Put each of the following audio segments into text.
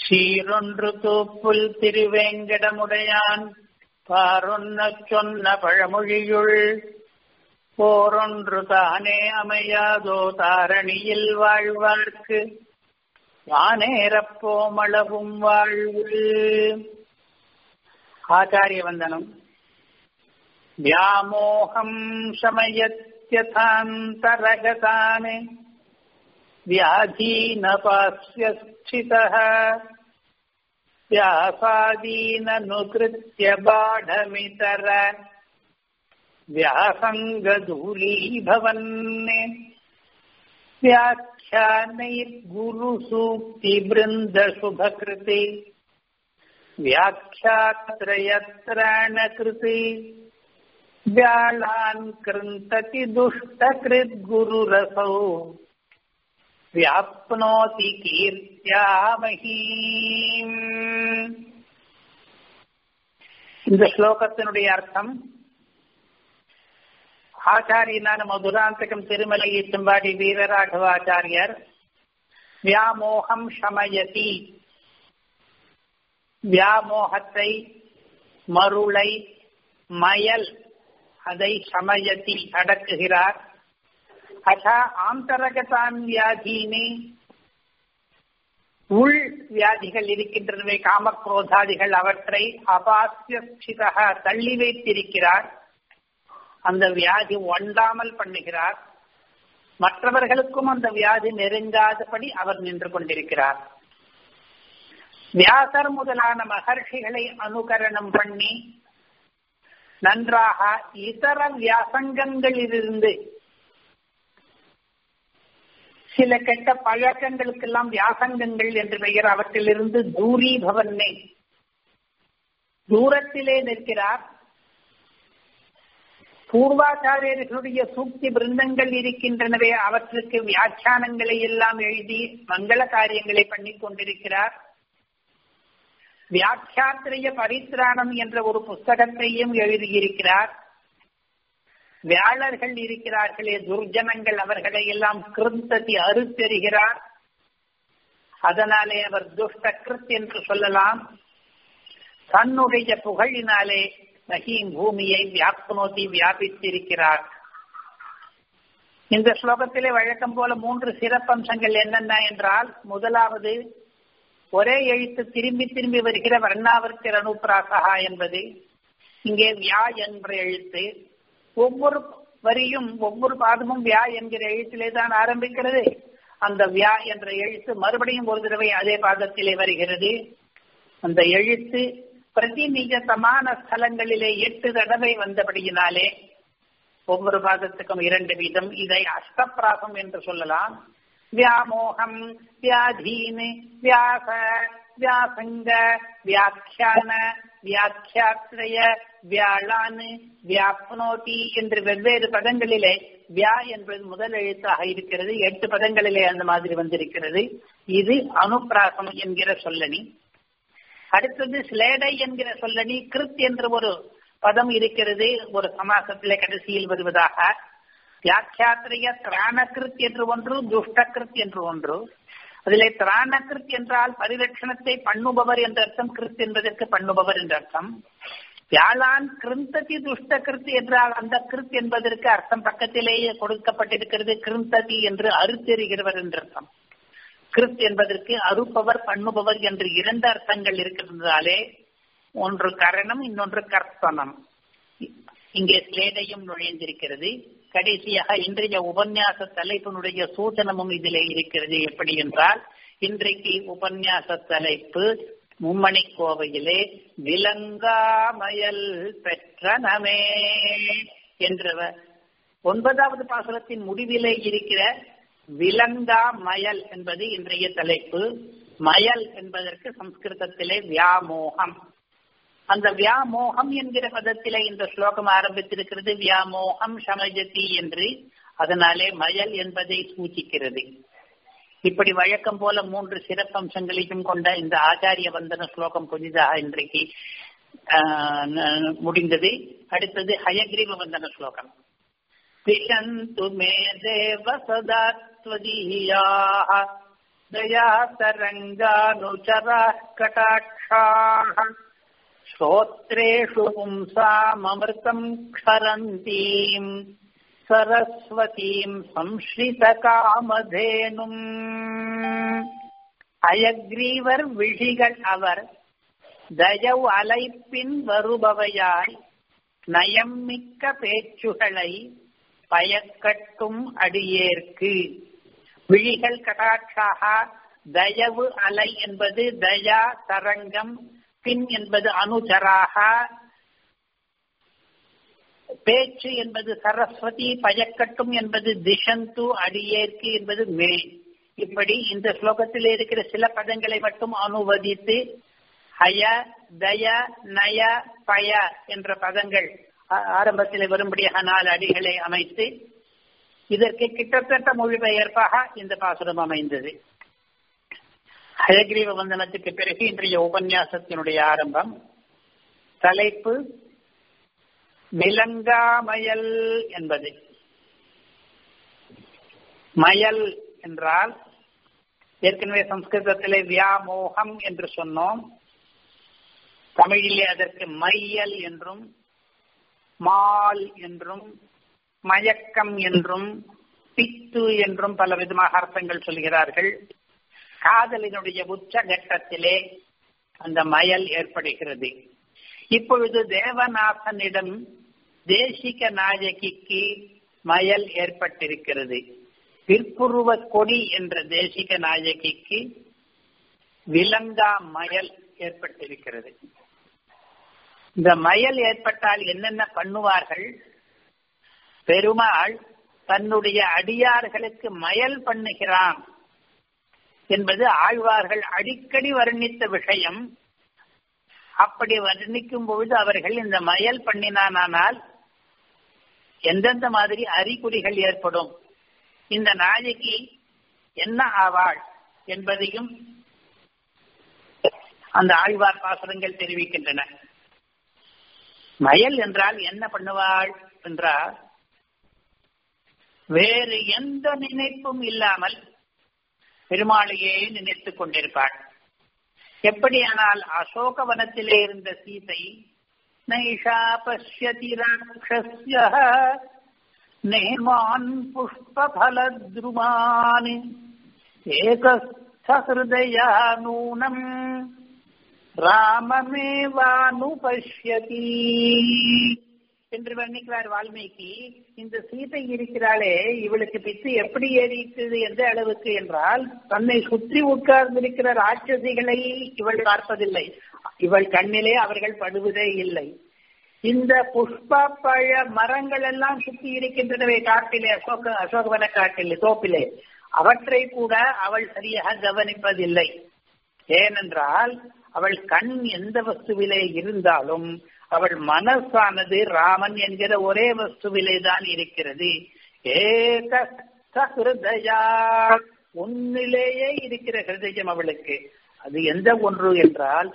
சீரொன்று தூப்புல் திருவேங்கடமுடையான் பாரொன்னச் சொன்ன பழமொழியுள் போரொன்று தானே அமையாதோ தாரணியில் வாழ்வார்க்கு வானேரப்போமளவும் வாழ்வு ஆச்சாரிய வந்தனம் व्यामोहम् शमयत्यथान्तरगतानि व्याधीनपास्य स्थितः व्यासादीननुकृत्य बाढमितर व्यासङ्गधूलीभवन् व्याख्यानैर्गुरुसूक्तिवृन्दशुभकृति व्याख्यात्रयत्राणकृति व्यालान् कृन्तति दुष्टकृद्गुरुरसौ व्याप्नोति கீர்த்தியாமஹீம் இந்த ஸ்லோகத்தினுடைய அர்த்தம் ஆச்சாரியனான மதுராந்தகம் திருமலை செம்பாடி வீரராகவாச்சாரியர் வியாமோகம் சமயதி வியாமோகத்தை மருளை மயல் அதை சமயத்தி அடக்குகிறார் அச்சா ஆந்தரகதான் வியாதீனே உள் வியாதிகள் இருக்கின்றனவே காமக்ரோதாதிகள் அவற்றை அபாசியஸ்திதக தள்ளி வைத்திருக்கிறார் அந்த வியாதி ஒண்டாமல் பண்ணுகிறார் மற்றவர்களுக்கும் அந்த வியாதி நெருங்காதபடி அவர் நின்று கொண்டிருக்கிறார் வியாசர் முதலான மகர்ஷிகளை அனுகரணம் பண்ணி நன்றாக இதர வியாசங்கங்களிலிருந்து சில கெட்ட பழக்கங்களுக்கெல்லாம் வியாசங்கங்கள் என்று பெயர் அவற்றிலிருந்து தூரி பவன்னே தூரத்திலே நிற்கிறார் பூர்வாச்சாரியர்களுடைய சூக்தி பிருந்தங்கள் இருக்கின்றனவே அவற்றுக்கு வியாக்கியானங்களை எல்லாம் எழுதி மங்கள காரியங்களை பண்ணி கொண்டிருக்கிறார் வியாக்கியாத்திரிய பரித்ராணம் என்ற ஒரு புஸ்தகத்தையும் எழுதியிருக்கிறார் வியாழர்கள் இருக்கிறார்களே துர்ஜனங்கள் அவர்களை எல்லாம் கிருந்ததி அறுத்தெறுகிறார் அதனாலே அவர் துஷ்ட கிருத் என்று சொல்லலாம் தன்னுடைய புகழினாலே மகிம் பூமியை வியாப்னோதி வியாபித்திருக்கிறார் இந்த ஸ்லோகத்திலே வழக்கம் போல மூன்று சிறப்பம்சங்கள் என்னென்ன என்றால் முதலாவது ஒரே எழுத்து திரும்பி திரும்பி வருகிற வர்ணாவர்த்திர அனுப்பிராசகா என்பது இங்கே வியா என்ற எழுத்து ஒவ்வொரு வரியும் ஒவ்வொரு பாதமும் வியா என்கிற எழுத்திலே தான் ஆரம்பிக்கிறது அந்த வியா என்ற எழுத்து மறுபடியும் ஒரு தடவை அதே பாதத்திலே வருகிறது அந்த எழுத்து பிரதிநிஜத்தமான ஸ்தலங்களிலே எட்டு தடவை வந்தபடியினாலே ஒவ்வொரு பாதத்துக்கும் இரண்டு வீதம் இதை அஷ்டப்பிராசம் என்று சொல்லலாம் வியாமோகம் வியாதீன் வியாச வியாசங்க வியாக்கியான வியாக்கியாத்திரய வியாழான் வியாப்னோதி என்று வெவ்வேறு பதங்களிலே வியா என்பது முதல் எழுத்தாக இருக்கிறது எட்டு பதங்களிலே அந்த மாதிரி வந்திருக்கிறது இது அனுப்பிராசம் என்கிற சொல்லணி அடுத்தது ஸ்லேடை என்கிற சொல்லணி கிருத் என்ற ஒரு பதம் இருக்கிறது ஒரு சமாசத்திலே கடைசியில் வருவதாக வியாக்கியாத்திரைய திராணகிருத் என்று ஒன்று துஷ்டகிருத் என்று ஒன்று அதிலே திராணகிருத் என்றால் பரிரட்சணத்தை பண்ணுபவர் என்ற அர்த்தம் கிருத் என்பதற்கு பண்ணுபவர் என்ற அர்த்தம் வியாழான் கிருந்ததி துஷ்டகிருத் என்றால் அந்த கிருத் என்பதற்கு அர்த்தம் பக்கத்திலேயே கொடுக்கப்பட்டிருக்கிறது கிருந்ததி என்று அறுத்தெறுகிறவர் என்ற அர்த்தம் கிருத் என்பதற்கு அறுப்பவர் பண்ணுபவர் என்று இரண்டு அர்த்தங்கள் இருக்கிறதாலே ஒன்று கரணம் இன்னொன்று கர்த்தனம் இங்கே ஸ்லேடையும் நுழைந்திருக்கிறது கடைசியாக இன்றைய உபன்யாச தலைப்பினுடைய சூச்சனமும் இதிலே இருக்கிறது எப்படி என்றால் இன்றைக்கு உபன்யாச தலைப்பு மும்மணி கோவையிலே விலங்காமயல் பெற்றனமே என்ற ஒன்பதாவது பாசனத்தின் முடிவிலே இருக்கிற விலங்கா மயல் என்பது இன்றைய தலைப்பு மயல் என்பதற்கு சம்ஸ்கிருதத்திலே வியாமோகம் அந்த வியாமோகம் என்கிற பதத்திலே இந்த ஸ்லோகம் ஆரம்பித்திருக்கிறது வியாமோகம் சமஜதி என்று அதனாலே மயல் என்பதை சூச்சிக்கிறது இப்படி வழக்கம் போல மூன்று சிறப்பம்சங்களையும் கொண்ட இந்த ஆச்சாரிய வந்தன ஸ்லோகம் புதிதாக இன்றைக்கு முடிந்தது அடுத்தது ஹயக்ரீவ வந்தன ஸ்லோகம் திஷந்து மே தேவ சதா त्वदीयाः दया तरङ्गानुचराः कटाक्षाः श्रोत्रेषु पुंसाममृतम् क्षरन्तीम् सरस्वतीम् संश्रितकामधेनुम् அயக்ரீவர் விழிகள் அவர் தயவு அலைப்பின் வருபவையாய் நயம் மிக்க பேச்சுகளை பயக்கட்டும் அடியேற்கு விழிகள் கடாட்சாக தயவு அலை என்பது தயா தரங்கம் பின் என்பது அனுஜராக பேச்சு என்பது சரஸ்வதி பயக்கட்டும் என்பது திஷந்து அடியேற்கு என்பது மே இப்படி இந்த ஸ்லோகத்தில் இருக்கிற சில பதங்களை மட்டும் அனுவதித்து ஹய தய நய பய என்ற பதங்கள் ஆரம்பத்தில் வரும்படியாக நாலு அடிகளை அமைத்து இதற்கு கிட்டத்தட்ட மொழிபெயர்ப்பாக இந்த பாசுரம் அமைந்தது ஹயக்ரீவ வந்தனத்துக்கு பிறகு இன்றைய உபன்யாசத்தினுடைய ஆரம்பம் தலைப்பு மிலங்காமயல் என்பது மயல் என்றால் ஏற்கனவே சம்ஸ்கிருதத்திலே வியாமோகம் என்று சொன்னோம் தமிழிலே அதற்கு மையல் என்றும் மால் என்றும் மயக்கம் என்றும் பித்து என்றும் பல விதமாக அர்த்தங்கள் சொல்கிறார்கள் காதலினுடைய உச்ச கட்டத்திலே அந்த மயல் ஏற்படுகிறது இப்பொழுது தேவநாதனிடம் தேசிக நாயகிக்கு மயல் ஏற்பட்டிருக்கிறது பிற்புருவ கொடி என்ற தேசிக நாயகிக்கு விலங்கா மயல் ஏற்பட்டிருக்கிறது இந்த மயல் ஏற்பட்டால் என்னென்ன பண்ணுவார்கள் பெருமாள் தன்னுடைய அடியார்களுக்கு மயல் பண்ணுகிறான் என்பது ஆழ்வார்கள் அடிக்கடி வர்ணித்த விஷயம் அப்படி வர்ணிக்கும் பொழுது அவர்கள் இந்த மயல் பண்ணினானால் எந்தெந்த மாதிரி அறிகுறிகள் ஏற்படும் இந்த நாயகி என்ன ஆவாள் என்பதையும் அந்த ஆழ்வார் பாசுரங்கள் தெரிவிக்கின்றன மயல் என்றால் என்ன பண்ணுவாள் என்றால் வேறு எந்த நினைப்பும் இல்லாமல் பெருமாளையே நினைத்துக் கொண்டிருப்பாள் எப்படியானால் அசோகவனத்திலே இருந்த சீதை நைஷா பசியதி ராட்சஸ்ய நேமான் புஷ்பலத்ருமான் ஏகஸ்தஹிருதயா நூனம் ராமமேவானுபஷ்யதி என்று வர்ணிக்கிறார் வால்மீகி இந்த சீதை இருக்கிறாளே இவளுக்கு பித்து எப்படி ஏறிட்டது எந்த அளவுக்கு என்றால் தன்னை சுற்றி உட்கார்ந்திருக்கிற ராட்சசிகளை இவள் பார்ப்பதில்லை இவள் கண்ணிலே அவர்கள் படுவதே இல்லை இந்த புஷ்ப பழ மரங்கள் எல்லாம் சுற்றி இருக்கின்றனவே காட்டிலே அசோக அசோகவன காட்டிலே தோப்பிலே அவற்றை கூட அவள் சரியாக கவனிப்பதில்லை ஏனென்றால் அவள் கண் எந்த வஸ்துவிலே இருந்தாலும் அவள் மனசானது ராமன் என்கிற ஒரே வஸ்துவிலே தான் இருக்கிறது ஏக ஹிருதயா உன்னிலேயே இருக்கிற ஹிருதயம் அவளுக்கு அது எந்த ஒன்று என்றால்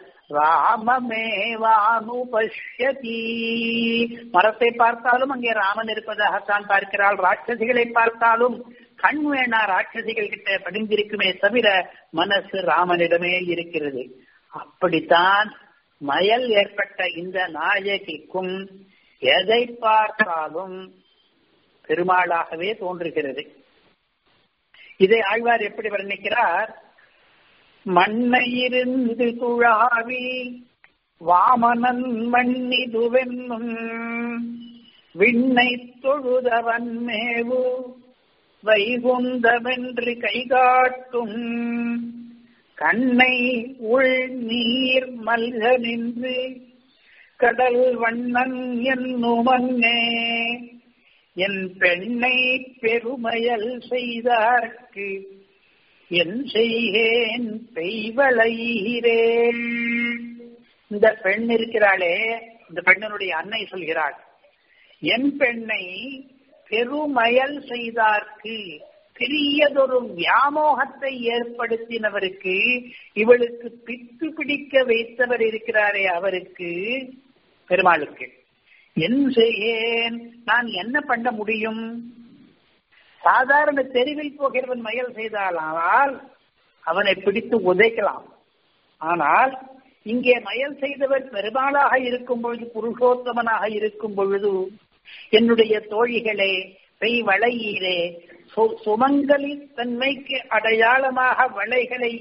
ராமமேவானுபஷ்யதி மரத்தை பார்த்தாலும் அங்கே ராமன் இருப்பதாகத்தான் பார்க்கிறாள் ராட்சசிகளை பார்த்தாலும் கண் வேணா ராட்சசிகள் கிட்ட படிந்திருக்குமே தவிர மனசு ராமனிடமே இருக்கிறது அப்படித்தான் மயல் ஏற்பட்ட இந்த நாயகிக்கும் எதை பார்த்தாலும் பெருமாளாகவே தோன்றுகிறது இதை ஆழ்வார் எப்படி வர்ணிக்கிறார் மண்ணையிருந்து துழாவி வாமனன் மண்ணிதுவென்னும் விண்ணை தொழுதவன் மேவு வைகுந்தவென்று கைகாட்டும் கண்ணை உள் நீர் மல்க நின்று கடல் வண்ணன் என்னுமன்னே என் பெண்ணை பெருமையல் செய்தார்க்கு என் செய்கேன் பெய்வளைகிறேன் இந்த பெண் இருக்கிறாளே இந்த பெண்ணனுடைய அன்னை சொல்கிறாள் என் பெண்ணை பெருமயல் செய்தார்க்கு பெரியதொரு வியாமோகத்தை ஏற்படுத்தினவருக்கு இவளுக்கு பித்து பிடிக்க வைத்தவர் இருக்கிறாரே அவருக்கு பெருமாளுக்கு என் செய்யேன் நான் என்ன பண்ண முடியும் சாதாரண தெருவில் போகிறவன் மயல் செய்தாலால் அவனை பிடித்து உதைக்கலாம் ஆனால் இங்கே மயல் செய்தவர் பெருமாளாக இருக்கும் பொழுது புருஷோத்தமனாக இருக்கும் பொழுது என்னுடைய தோழிகளே பெய் வளையீரே சுமங்கலி தன்மைக்கு அடையாளமாக வளைகளை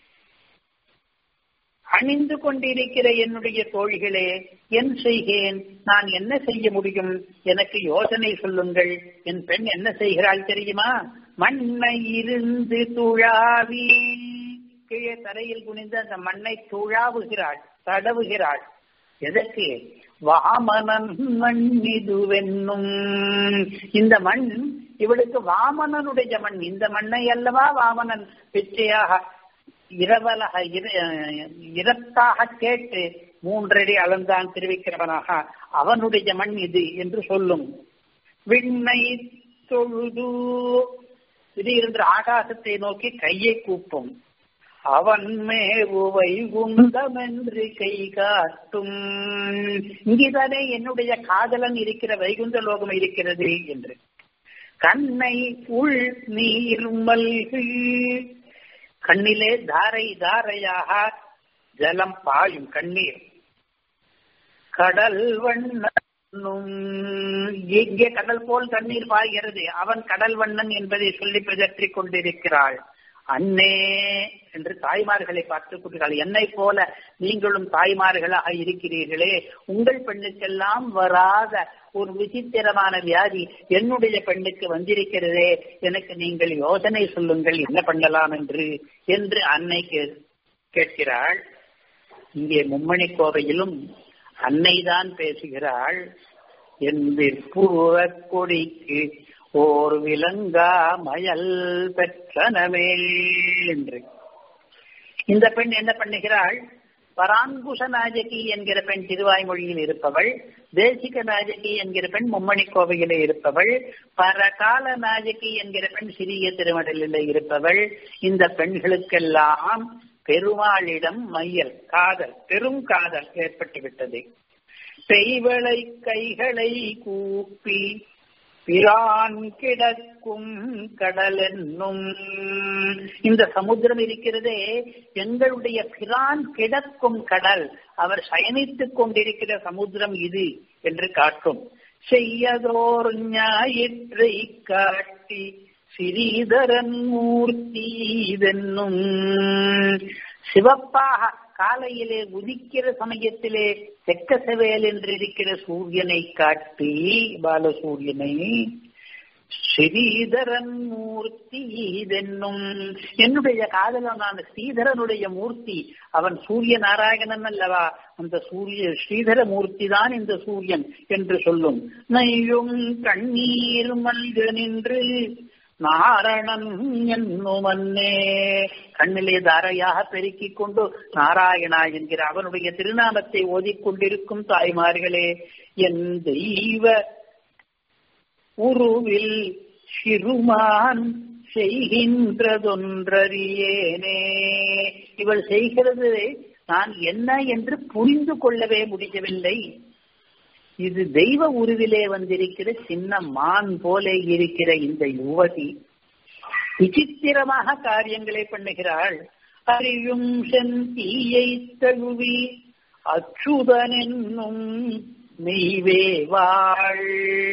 அணிந்து கொண்டிருக்கிற என்னுடைய தோழிகளே என் செய்கேன் நான் என்ன செய்ய முடியும் எனக்கு யோசனை சொல்லுங்கள் என் பெண் என்ன செய்கிறாள் தெரியுமா மண்ணை இருந்து துழாவி கீழே தரையில் குனிந்து அந்த மண்ணை துழாவுகிறாள் தடவுகிறாள் எதற்கு வாமனன் மண் இதுவென்னும் இந்த மண் இவளுக்கு வாமனனுடைய மண் இந்த மண்ணை அல்லவா வாமனன் பிச்சையாக இரவலாக இரத்தாக கேட்டு மூன்றடி அளந்தான் தெரிவிக்கிறவனாக அவனுடைய மண் இது என்று சொல்லும் விண்ணை தொழுது திடீரென்று ஆகாசத்தை நோக்கி கையை கூப்பும் அவன் மேவு வைகுந்தம் என்று கை காட்டும் இங்கேதானே என்னுடைய காதலன் இருக்கிற வைகுந்த லோகம் இருக்கிறது என்று கண்ணை உள் நீர் மல்கு கண்ணிலே தாரை தாரையாக ஜலம் பாயும் கண்ணீர் கடல் வண்ணனும் எங்கே கடல் போல் தண்ணீர் பாய்கிறது அவன் கடல் வண்ணன் என்பதை சொல்லி பிதற்றிக் கொண்டிருக்கிறாள் அன்னே என்று தாய்மார்களை பார்த்துக் கொண்டிருக்கிறாள் என்னை போல நீங்களும் தாய்மார்களாக இருக்கிறீர்களே உங்கள் பெண்ணுக்கெல்லாம் வராத ஒரு விசித்திரமான வியாதி என்னுடைய பெண்ணுக்கு வந்திருக்கிறதே எனக்கு நீங்கள் யோசனை சொல்லுங்கள் என்ன பண்ணலாம் என்று என்று அன்னை கேட்கிறாள் இங்கே மும்மணி கோவையிலும் அன்னைதான் பேசுகிறாள் என் விற்புவ கொடிக்கு ஓர் விலங்கா மயல் பெற்றனமே என்று இந்த பெண் என்ன பண்ணுகிறாள் பராங்குஷ நாயகி என்கிற பெண் திருவாய்மொழியில் இருப்பவள் தேசிக நாயகி என்கிற பெண் மும்மணி கோவையிலே இருப்பவள் பரகால நாயகி என்கிற பெண் சிறிய திருமடலில் இருப்பவள் இந்த பெண்களுக்கெல்லாம் பெருமாளிடம் மையல் காதல் பெரும் காதல் ஏற்பட்டு விட்டது பெய்வளை கைகளை கூப்பி பிரான் கிடக்கும் கடல் என்னும் இந்த சமுத்திரம் இருக்கிறதே எங்களுடைய பிரான் கிடக்கும் கடல் அவர் சயனித்துக் கொண்டிருக்கிற சமுத்திரம் இது என்று காட்டும் செய்யதோர் ஞாயிற்றை காட்டி ஸ்ரீதரன் மூர்த்தி இதென்னும் சிவப்பாக காலையிலே உதிக்கிற சமயத்திலே செக்க செவேல் என்று இருக்கிற சூரியனை காட்டி பாலசூரியனை ஸ்ரீதரன் மூர்த்தி இதென்னும் என்னுடைய காதலனான ஸ்ரீதரனுடைய மூர்த்தி அவன் சூரிய நாராயணன் அல்லவா அந்த சூரிய ஸ்ரீதர மூர்த்தி தான் இந்த சூரியன் என்று சொல்லும் நையும் கண்ணீர் மல்க நின்று நாரணன் என்னுமன்னே கண்ணிலே தாரையாக பெருக்கிக் கொண்டு நாராயணா என்கிற அவனுடைய திருநாமத்தை ஓதிக்கொண்டிருக்கும் தாய்மார்களே என் தெய்வ உருவில் சிறுமான் செய்கின்றதொன்றறியேனே இவள் செய்கிறது நான் என்ன என்று புரிந்து கொள்ளவே முடியவில்லை இது தெய்வ உருவிலே வந்திருக்கிற சின்ன மான் போல இருக்கிற இந்த யுவதி விசித்திரமாக காரியங்களை பண்ணுகிறாள் அறியும் செந்தீயை தழுவி அச்சுதன் என்னும் மெய்வே வாழ்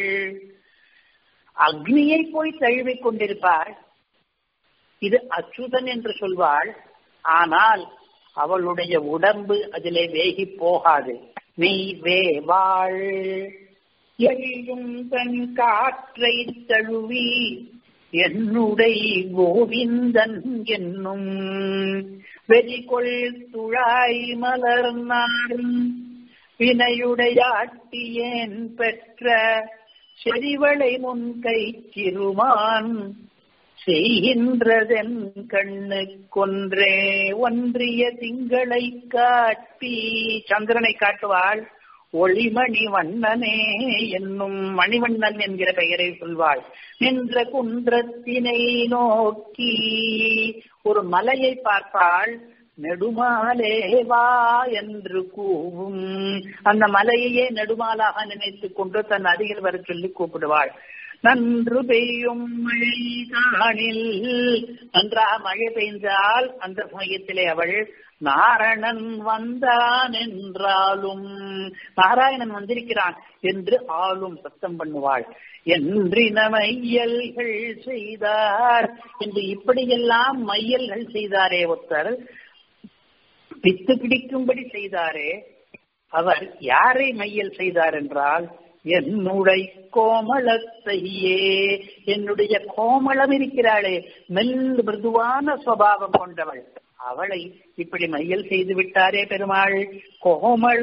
அக்னியை போய் தழுவிக் கொண்டிருப்பாள் இது அச்சுதன் என்று சொல்வாள் ஆனால் அவளுடைய உடம்பு அதிலே வேகி போகாது மெய் வேவாள் எழியும் தன் காற்றை தழுவி என்னுடைய கோவிந்தன் என்னும் வெறிகொள் துழாய் மலர்நாடும் வினையுடையாட்டியேன் பெற்ற செறிவளை முன் கை சிறுமான் செய்கின்றதென் கண்ணு கொன்றே ஒன்றிய திங்களை காட்டி சந்திரனை காட்டுவாள் ஒளிமணி வண்ணனே என்னும் மணிவண்ணன் என்கிற பெயரை சொல்வாள் நின்ற குன்றத்தினை நோக்கி ஒரு மலையை பார்ப்பாள் நெடுமாலே வா என்று கூவும் அந்த மலையையே நெடுமாலாக நினைத்துக் கொண்டு தன் அருகில் வர சொல்லி கூப்பிடுவாள் நன்று பெய்யும் மழை காணில் நன்றாக மழை பெய்ந்தால் அந்த சமயத்திலே அவள் நாரணன் வந்தான் என்றாலும் நாராயணன் வந்திருக்கிறான் என்று ஆளும் சத்தம் பண்ணுவாள் என்றின மையல்கள் செய்தார் என்று இப்படியெல்லாம் மையல்கள் செய்தாரே ஒருத்தர் பித்து பிடிக்கும்படி செய்தாரே அவர் யாரை மையல் செய்தார் என்றால் என்னுடைய கோமளத்தையே என்னுடைய கோமளம் இருக்கிறாளே மெல் மிருதுவான சுவாவம் கொண்டவள் அவளை இப்படி மையல் செய்து விட்டாரே பெருமாள் கோமள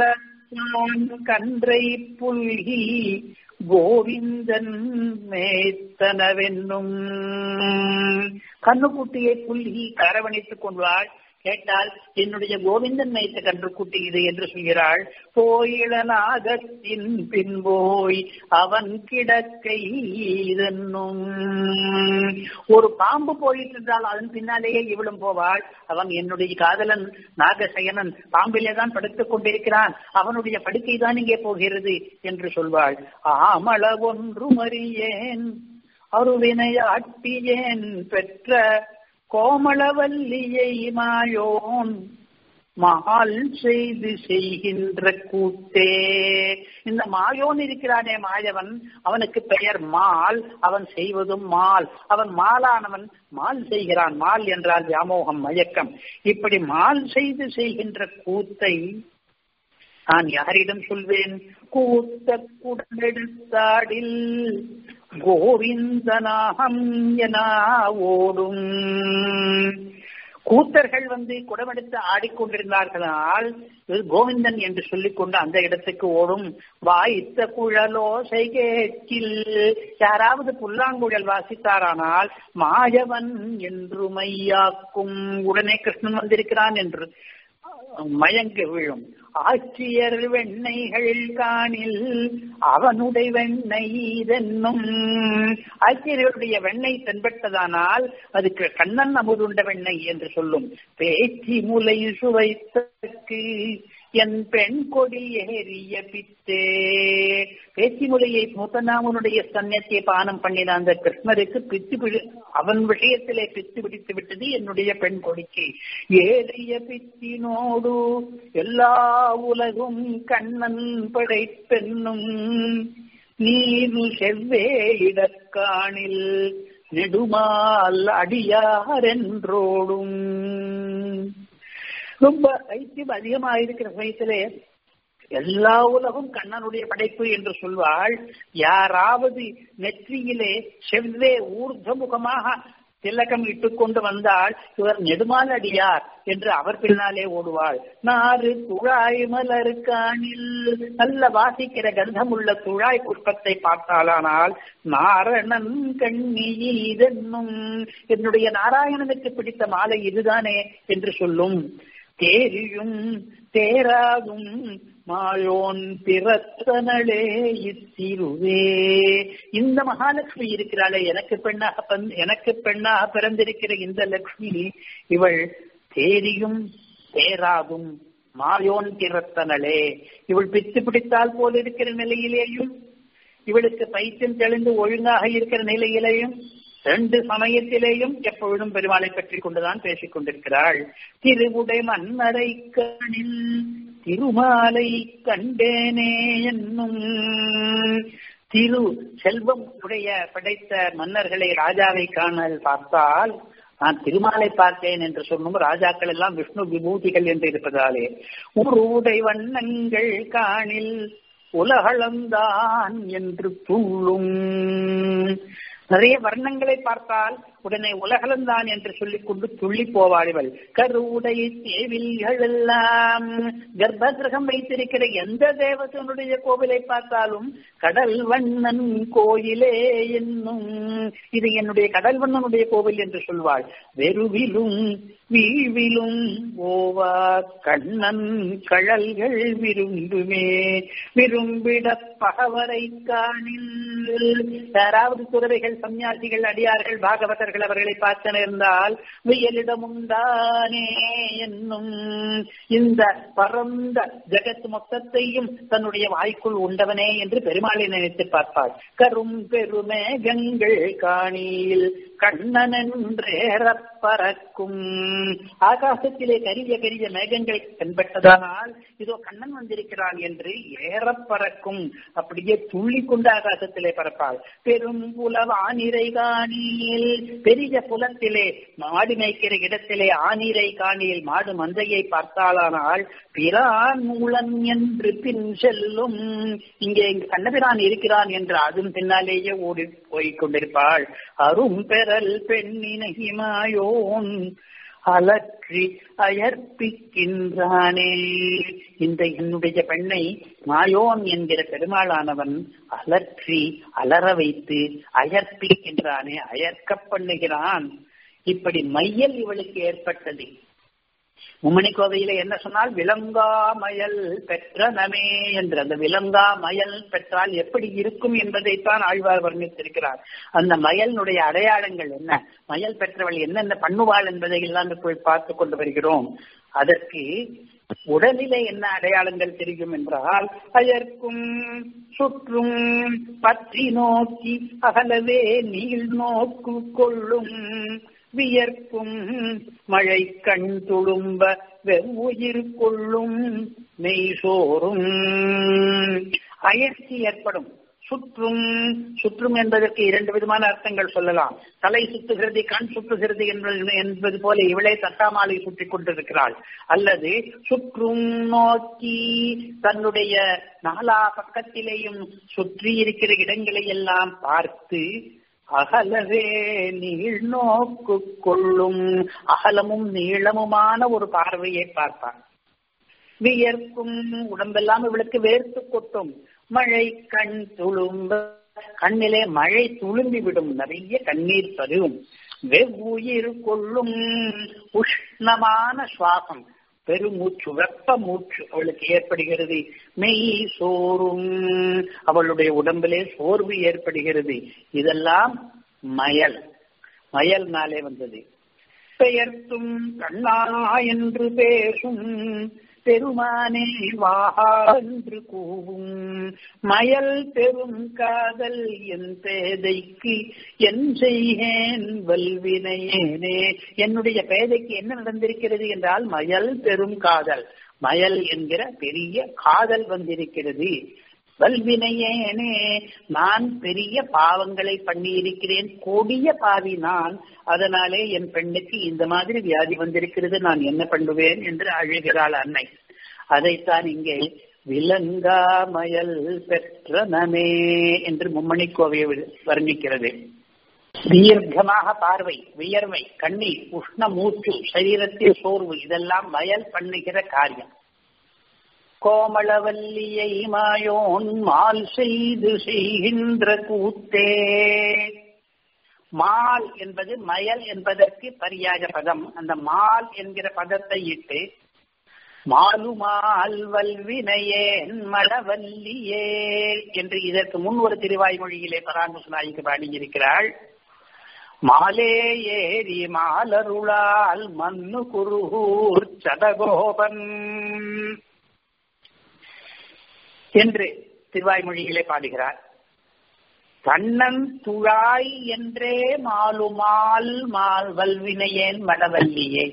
கன்றை புல்கி கோவிந்தன் மேத்தனவென்னும் கண்ணுக்குட்டியை புல்கி கரவணித்துக் கொள்வாள் கேட்டால் என்னுடைய கோவிந்தன் மேய்த்த கன்று குட்டி இது என்று சொல்கிறாள் போயிழநாகத்தின் பின் போய் அவன் கிடக்கை இதன்னும் ஒரு பாம்பு போயிட்டு இருந்தால் அதன் பின்னாலேயே இவளும் போவாள் அவன் என்னுடைய காதலன் நாகசயனன் பாம்பிலே தான் படுத்துக் கொண்டிருக்கிறான் அவனுடைய படுக்கை தான் இங்கே போகிறது என்று சொல்வாள் ஆமள ஒன்று மறியேன் அருவினையாட்டியேன் பெற்ற கோமளவல்லியை மாயோன் மால் செய்து செய்கின்ற கூத்தே இந்த மாயோன் இருக்கிறானே மாயவன் அவனுக்கு பெயர் மால் அவன் செய்வதும் மால் அவன் மாலானவன் மால் செய்கிறான் மால் என்றால் வியாமோகம் மயக்கம் இப்படி மால் செய்து செய்கின்ற கூத்தை நான் யாரிடம் சொல்வேன் கூத்த குடலெடுத்தாடில் கோவிந்தனாகம் என ஓடும் கூத்தர்கள் வந்து குடமெடுத்து ஆடிக்கொண்டிருந்தார்களால் கோவிந்தன் என்று சொல்லிக்கொண்டு அந்த இடத்துக்கு ஓடும் வாய்த்த குழலோசை கேட்கில் யாராவது புல்லாங்குழல் வாசித்தாரானால் மாயவன் என்று மையாக்கும் உடனே கிருஷ்ணன் வந்திருக்கிறான் என்று மயங்க விழும் ஆட்சியர் வெண்ணைகள் காணில் அவனுடைய வெண்ணெய் இதென்னும் ஆட்சியர்களுடைய வெண்ணெய் தென்பட்டதானால் அதுக்கு கண்ணன் அமுதுண்ட வெண்ணெய் என்று சொல்லும் பேச்சு முலை சுவைத்தற்கு என் பெண் கொடி ஏறிய பித்தே பேச்சு முலையை மூத்தனாமனுடைய சன்னியத்தை பானம் பண்ணின அந்த கிருஷ்ணருக்கு பித்து பிடி அவன் விஷயத்திலே பித்து பிடித்து விட்டது என்னுடைய பெண் கொடிக்கு ஏறிய பித்தினோடு எல்லா உலகும் கண்ணன் படைப்பெண்ணும் நீரு செவ்வே இடக்காணில் நெடுமால் அடியாரென்றோடும் ரொம்ப ஐத்தியம் அதிகமாக இருக்கிற சமயத்திலே எல்லா உலகும் கண்ணனுடைய படைப்பு என்று சொல்வாள் யாராவது நெற்றியிலே செவ்வே ஊர்தமுகமாக திலகம் இட்டுக்கொண்டு வந்தால் இவர் நெடுமாலடியார் என்று அவர் பின்னாலே ஓடுவாள் நாறு துழாய் மலருக்கானில் நல்ல வாசிக்கிற கந்தமுள்ள துழாய் புஷ்பத்தை பார்த்தாலானால் நாரணன் கண்ணீதென்னும் என்னுடைய நாராயணனுக்கு பிடித்த மாலை இதுதானே என்று சொல்லும் தேரியும் தேராகும் மாயோன் பிறத்தனளே இத்திருவே இந்த மகாலட்சுமி இருக்கிறாளே எனக்கு பெண்ணாக எனக்கு பெண்ணாக பிறந்திருக்கிற இந்த லட்சுமி இவள் தேரியும் தேராகும் மாயோன் பிறத்தனளே இவள் பித்து பிடித்தால் போல் இருக்கிற நிலையிலேயும் இவளுக்கு பைத்தியம் தெளிந்து ஒழுங்காக இருக்கிற நிலையிலேயும் ரெண்டு சமயத்திலேயும் எப்பொழுதும் பெருமாளை பற்றி கொண்டுதான் பேசிக் கொண்டிருக்கிறாள் திருவுடை மன்னரை கணில் திருமாலை கண்டேனே என்னும் திரு செல்வம் உடைய படைத்த மன்னர்களை ராஜாவை காணல் பார்த்தால் நான் திருமாலை பார்த்தேன் என்று சொல்லும் ராஜாக்கள் எல்லாம் விஷ்ணு விபூதிகள் என்று இருப்பதாலே உருடை வண்ணங்கள் காணில் உலகளந்தான் என்று துள்ளும் நிறைய வர்ணங்களை பார்த்தால் உடனே உலகளந்தான் என்று சொல்லிக் கொண்டு துள்ளி போவாளிவள் கருவுடை தேவில்கள் எல்லாம் கர்ப்ப கிரகம் வைத்திருக்கிற எந்த தேவதனுடைய கோவிலை பார்த்தாலும் கடல் வண்ணன் கோயிலே என்னும் இது என்னுடைய கடல் வண்ணனுடைய கோவில் என்று சொல்வாள் வெறுவிலும் வீழ்விலும் ஓவா கண்ணன் கழல்கள் விரும்புமே விரும்பிட பகவரை காணில் யாராவது துறவைகள் சன்னியாசிகள் அடியார்கள் பாகவதர்கள் அவர்கள் அவர்களை பார்த்து நேர்ந்தால் வியலிடமுண்டானே என்னும் இந்த பரந்த ஜெகத் மொத்தத்தையும் தன்னுடைய வாய்க்குள் உண்டவனே என்று பெருமாளை நினைத்து பார்ப்பாள் கரும் பெருமேகங்கள் காணியில் கண்ணன் என்றேறப் பறக்கும் ஆகாசத்திலே கரிய கரிய மேகங்கள் தென்பட்டதானால் இதோ கண்ணன் வந்திருக்கிறான் என்று ஏறப் பறக்கும் அப்படியே துள்ளி கொண்டு ஆகாசத்திலே பறப்பாள் பெரும் புலவ ஆனிரை காணியில் பெரிய புலத்திலே மாடு மேய்க்கிற இடத்திலே ஆனிரை காணியில் மாடு மந்தையை பார்த்தாலானால் பிரான் மூலன் என்று பின் செல்லும் இங்கே இங்கு கண்ணபிரான் இருக்கிறான் என்று அதுவும் பின்னாலேயே ஓடி போய்க் கொண்டிருப்பாள் அரும் பெறல் பெண்ணினை மாயோன் அலற்றி அயர்ப்பிக்கின்றானே இந்த என்னுடைய பெண்ணை மாயோன் என்கிற பெருமாளானவன் அலற்றி அலற வைத்து அயர்ப்பிக்கின்றானே அயர்க்க பண்ணுகிறான் இப்படி மையல் இவளுக்கு ஏற்பட்டது மும்மணி கோவையில என்ன சொன்னால் விலங்காமயல் பெற்ற நமே என்று அந்த விலங்காமயல் பெற்றால் எப்படி இருக்கும் என்பதைத்தான் ஆழ்வார் வர்ணித்திருக்கிறார் அந்த மயலினுடைய அடையாளங்கள் என்ன மயல் பெற்றவள் என்னென்ன பண்ணுவாள் என்பதை எல்லாம் போய் பார்த்து கொண்டு வருகிறோம் அதற்கு உடலிலே என்ன அடையாளங்கள் தெரியும் என்றால் அயர்க்கும் சுற்றும் பற்றி நோக்கி அகலவே நீள் நோக்கு கொள்ளும் வியர்க்கும் மழை கண் துளும்ப வெவ்வுயிர் கொள்ளும் மெய்சோறும் அயற்சி ஏற்படும் சுற்றும் சுற்றும் என்பதற்கு இரண்டு விதமான அர்த்தங்கள் சொல்லலாம் தலை சுத்துகிறது கண் சுற்றுகிறது என்பது என்பது போல இவளே தட்டாமாலை சுற்றி கொண்டிருக்கிறாள் அல்லது சுற்றும் நோக்கி தன்னுடைய நாலா பக்கத்திலேயும் சுற்றி இருக்கிற இடங்களை எல்லாம் பார்த்து அகலவே நீள் நோக்கு கொள்ளும் அகலமும் நீளமுமான ஒரு பார்வையை பார்ப்பான் வியர்க்கும் உடம்பெல்லாம் இவளுக்கு வேர்த்து கொட்டும் மழை கண் துளும்ப கண்ணிலே மழை துளும்பி விடும் நிறைய கண்ணீர் பருவும் வெவ்வுயிர் கொள்ளும் உஷ்ணமான சுவாசம் பெருமூச்சு வெப்ப மூச்சு அவளுக்கு ஏற்படுகிறது மெய் சோறும் அவளுடைய உடம்பிலே சோர்வு ஏற்படுகிறது இதெல்லாம் மயல் மயல்னாலே வந்தது பெயர்த்தும் கண்ணா என்று பேசும் பெருமானே வாஹா என்று கூவும் மயல் பெரும் காதல் என் பேதைக்கு என் செய்கேன் வல்வினையேனே என்னுடைய பேதைக்கு என்ன நடந்திருக்கிறது என்றால் மயல் பெரும் காதல் மயல் என்கிற பெரிய காதல் வந்திருக்கிறது வல்வினையேனே நான் பெரிய பாவங்களை பண்ணி இருக்கிறேன் கொடிய பாவி நான் அதனாலே என் பெண்ணுக்கு இந்த மாதிரி வியாதி வந்திருக்கிறது நான் என்ன பண்ணுவேன் என்று அழுகிறாள் அன்னை அதைத்தான் இங்கே விலங்காமயல் பெற்ற நமே என்று மும்மணி கோவையை வர்ணிக்கிறது தீர்க்கமாக பார்வை வியர்வை கண்ணீர் உஷ்ண மூச்சு சரீரத்தில் சோர்வு இதெல்லாம் வயல் பண்ணுகிற காரியம் கோமளவல்லியை மாயோன் மால் செய்து செய்கின்ற கூத்தே மால் என்பது மயல் என்பதற்கு பரியாக பதம் அந்த மால் என்கிற பதத்தை இட்டு மாலுமால் வல்வினையேன் மடவல்லியே என்று இதற்கு முன் ஒரு திருவாய்மொழியிலே பராங்குச நாய்க்கு பாடியிருக்கிறாள் மாலே ஏரி மாலருளால் மண்ணு குருகூர் சதகோபன் என்று திருவாய்மொழியிலே பாடுகிறார் கண்ணன் துழாய் என்றே மாலுமால் மால் வல்வினையேன் மடவல்லியே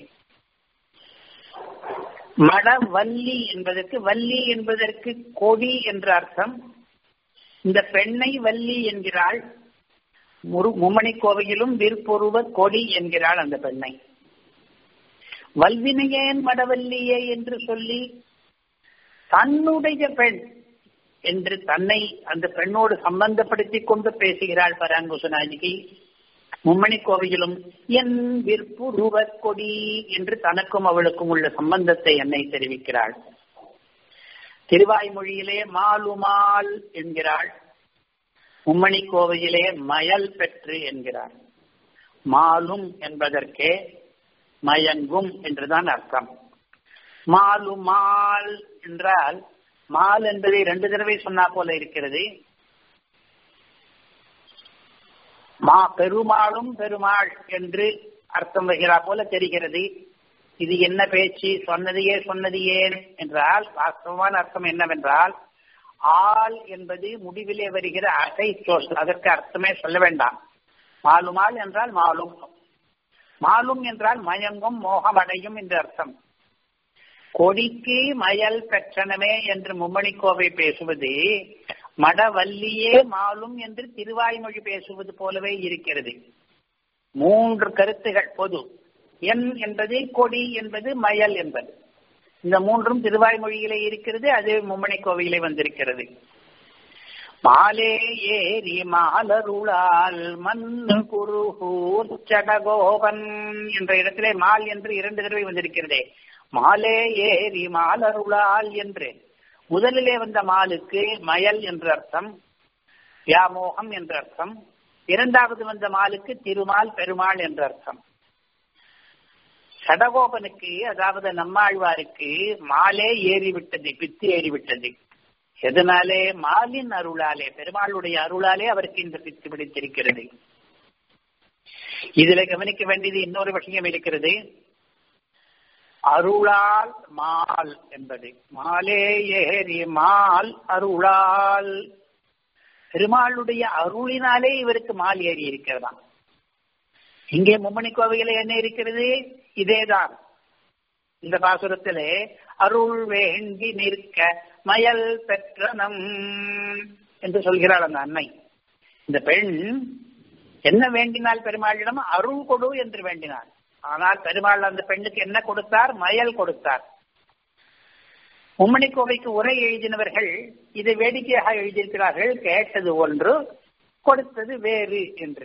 மடவல்லி என்பதற்கு வள்ளி என்பதற்கு கொடி என்ற அர்த்தம் இந்த பெண்ணை வள்ளி என்கிறாள் மும்மணி கோவையிலும் விற்பொருவ கொடி என்கிறாள் அந்த பெண்ணை வல்வினையேன் மடவல்லியே என்று சொல்லி தன்னுடைய பெண் என்று தன்னை அந்த பெண்ணோடு சம்பந்தப்படுத்திக் கொண்டு பேசுகிறாள் பராங்குசநாயகி மும்மணி கோவையிலும் என் விற்புருவ கொடி என்று தனக்கும் அவளுக்கும் உள்ள சம்பந்தத்தை என்னை தெரிவிக்கிறாள் திருவாய்மொழியிலே மாலுமால் என்கிறாள் மும்மணி கோவையிலே மயல் பெற்று என்கிறார் மாலும் என்பதற்கே மயங்கும் என்றுதான் அர்த்தம் மாலுமால் என்றால் மால் என்பதை ரெண்டு தடவை சொன்னா போல இருக்கிறது மா பெருமாளும் பெருமாள் என்று அர்த்தம் வருகிறா போல தெரிகிறது இது என்ன பேச்சு சொன்னதையே சொன்னது ஏன் என்றால் வாஸ்தவமான அர்த்தம் என்னவென்றால் ஆள் என்பது முடிவிலே வருகிற அசை சொல் அதற்கு அர்த்தமே சொல்ல வேண்டாம் மாலுமால் என்றால் மாலும் மாலும் என்றால் மயங்கும் மோகமடையும் என்று அர்த்தம் கொடிக்கு மயல் பெற்றனமே என்று மும்மணிக்கோவை பேசுவது மடவல்லியே மாலும் என்று திருவாய்மொழி பேசுவது போலவே இருக்கிறது மூன்று கருத்துகள் பொது என் என்பது கொடி என்பது மயல் என்பது இந்த மூன்றும் திருவாய்மொழியிலே இருக்கிறது அது மும்மணி கோவிலே வந்திருக்கிறது மாலே ஏரி மாலருளால் மண்ணு குருகூர் சடகோபன் என்ற இடத்திலே மால் என்று இரண்டு தடவை வந்திருக்கிறதே மாலே ஏரி மாலருளால் என்று முதலிலே வந்த மாலுக்கு மயல் என்று அர்த்தம் வியாமோகம் என்று அர்த்தம் இரண்டாவது வந்த மாலுக்கு திருமால் பெருமாள் என்று அர்த்தம் சடகோபனுக்கு அதாவது நம்மாழ்வாருக்கு மாலே ஏறிவிட்டது பித்து ஏறிவிட்டது எதனாலே மாலின் அருளாலே பெருமாளுடைய அருளாலே அவருக்கு இந்த பித்து பிடித்திருக்கிறது இதுல கவனிக்க வேண்டியது இன்னொரு விஷயம் இருக்கிறது அருளால் மால் என்பது மாலே ஏறி மால் அருளால் பெருமாளுடைய அருளினாலே இவருக்கு மால் ஏறி இருக்கிறதா இங்கே மும்மணி கோவையில என்ன இருக்கிறது இதேதான் இந்த பாசுரத்திலே அருள் வேண்டி நிற்க மயல் பெற்றனம் என்று சொல்கிறாள் அந்த அன்னை இந்த பெண் என்ன வேண்டினால் பெருமாளிடம் அருள் கொடு என்று வேண்டினாள் ஆனால் பெருமாள் அந்த பெண்ணுக்கு என்ன கொடுத்தார் மயல் கொடுத்தார் மும்மணி கோவைக்கு உரை எழுதினவர்கள் இதை வேடிக்கையாக எழுதியிருக்கிறார்கள் கேட்டது ஒன்று கொடுத்தது வேறு என்று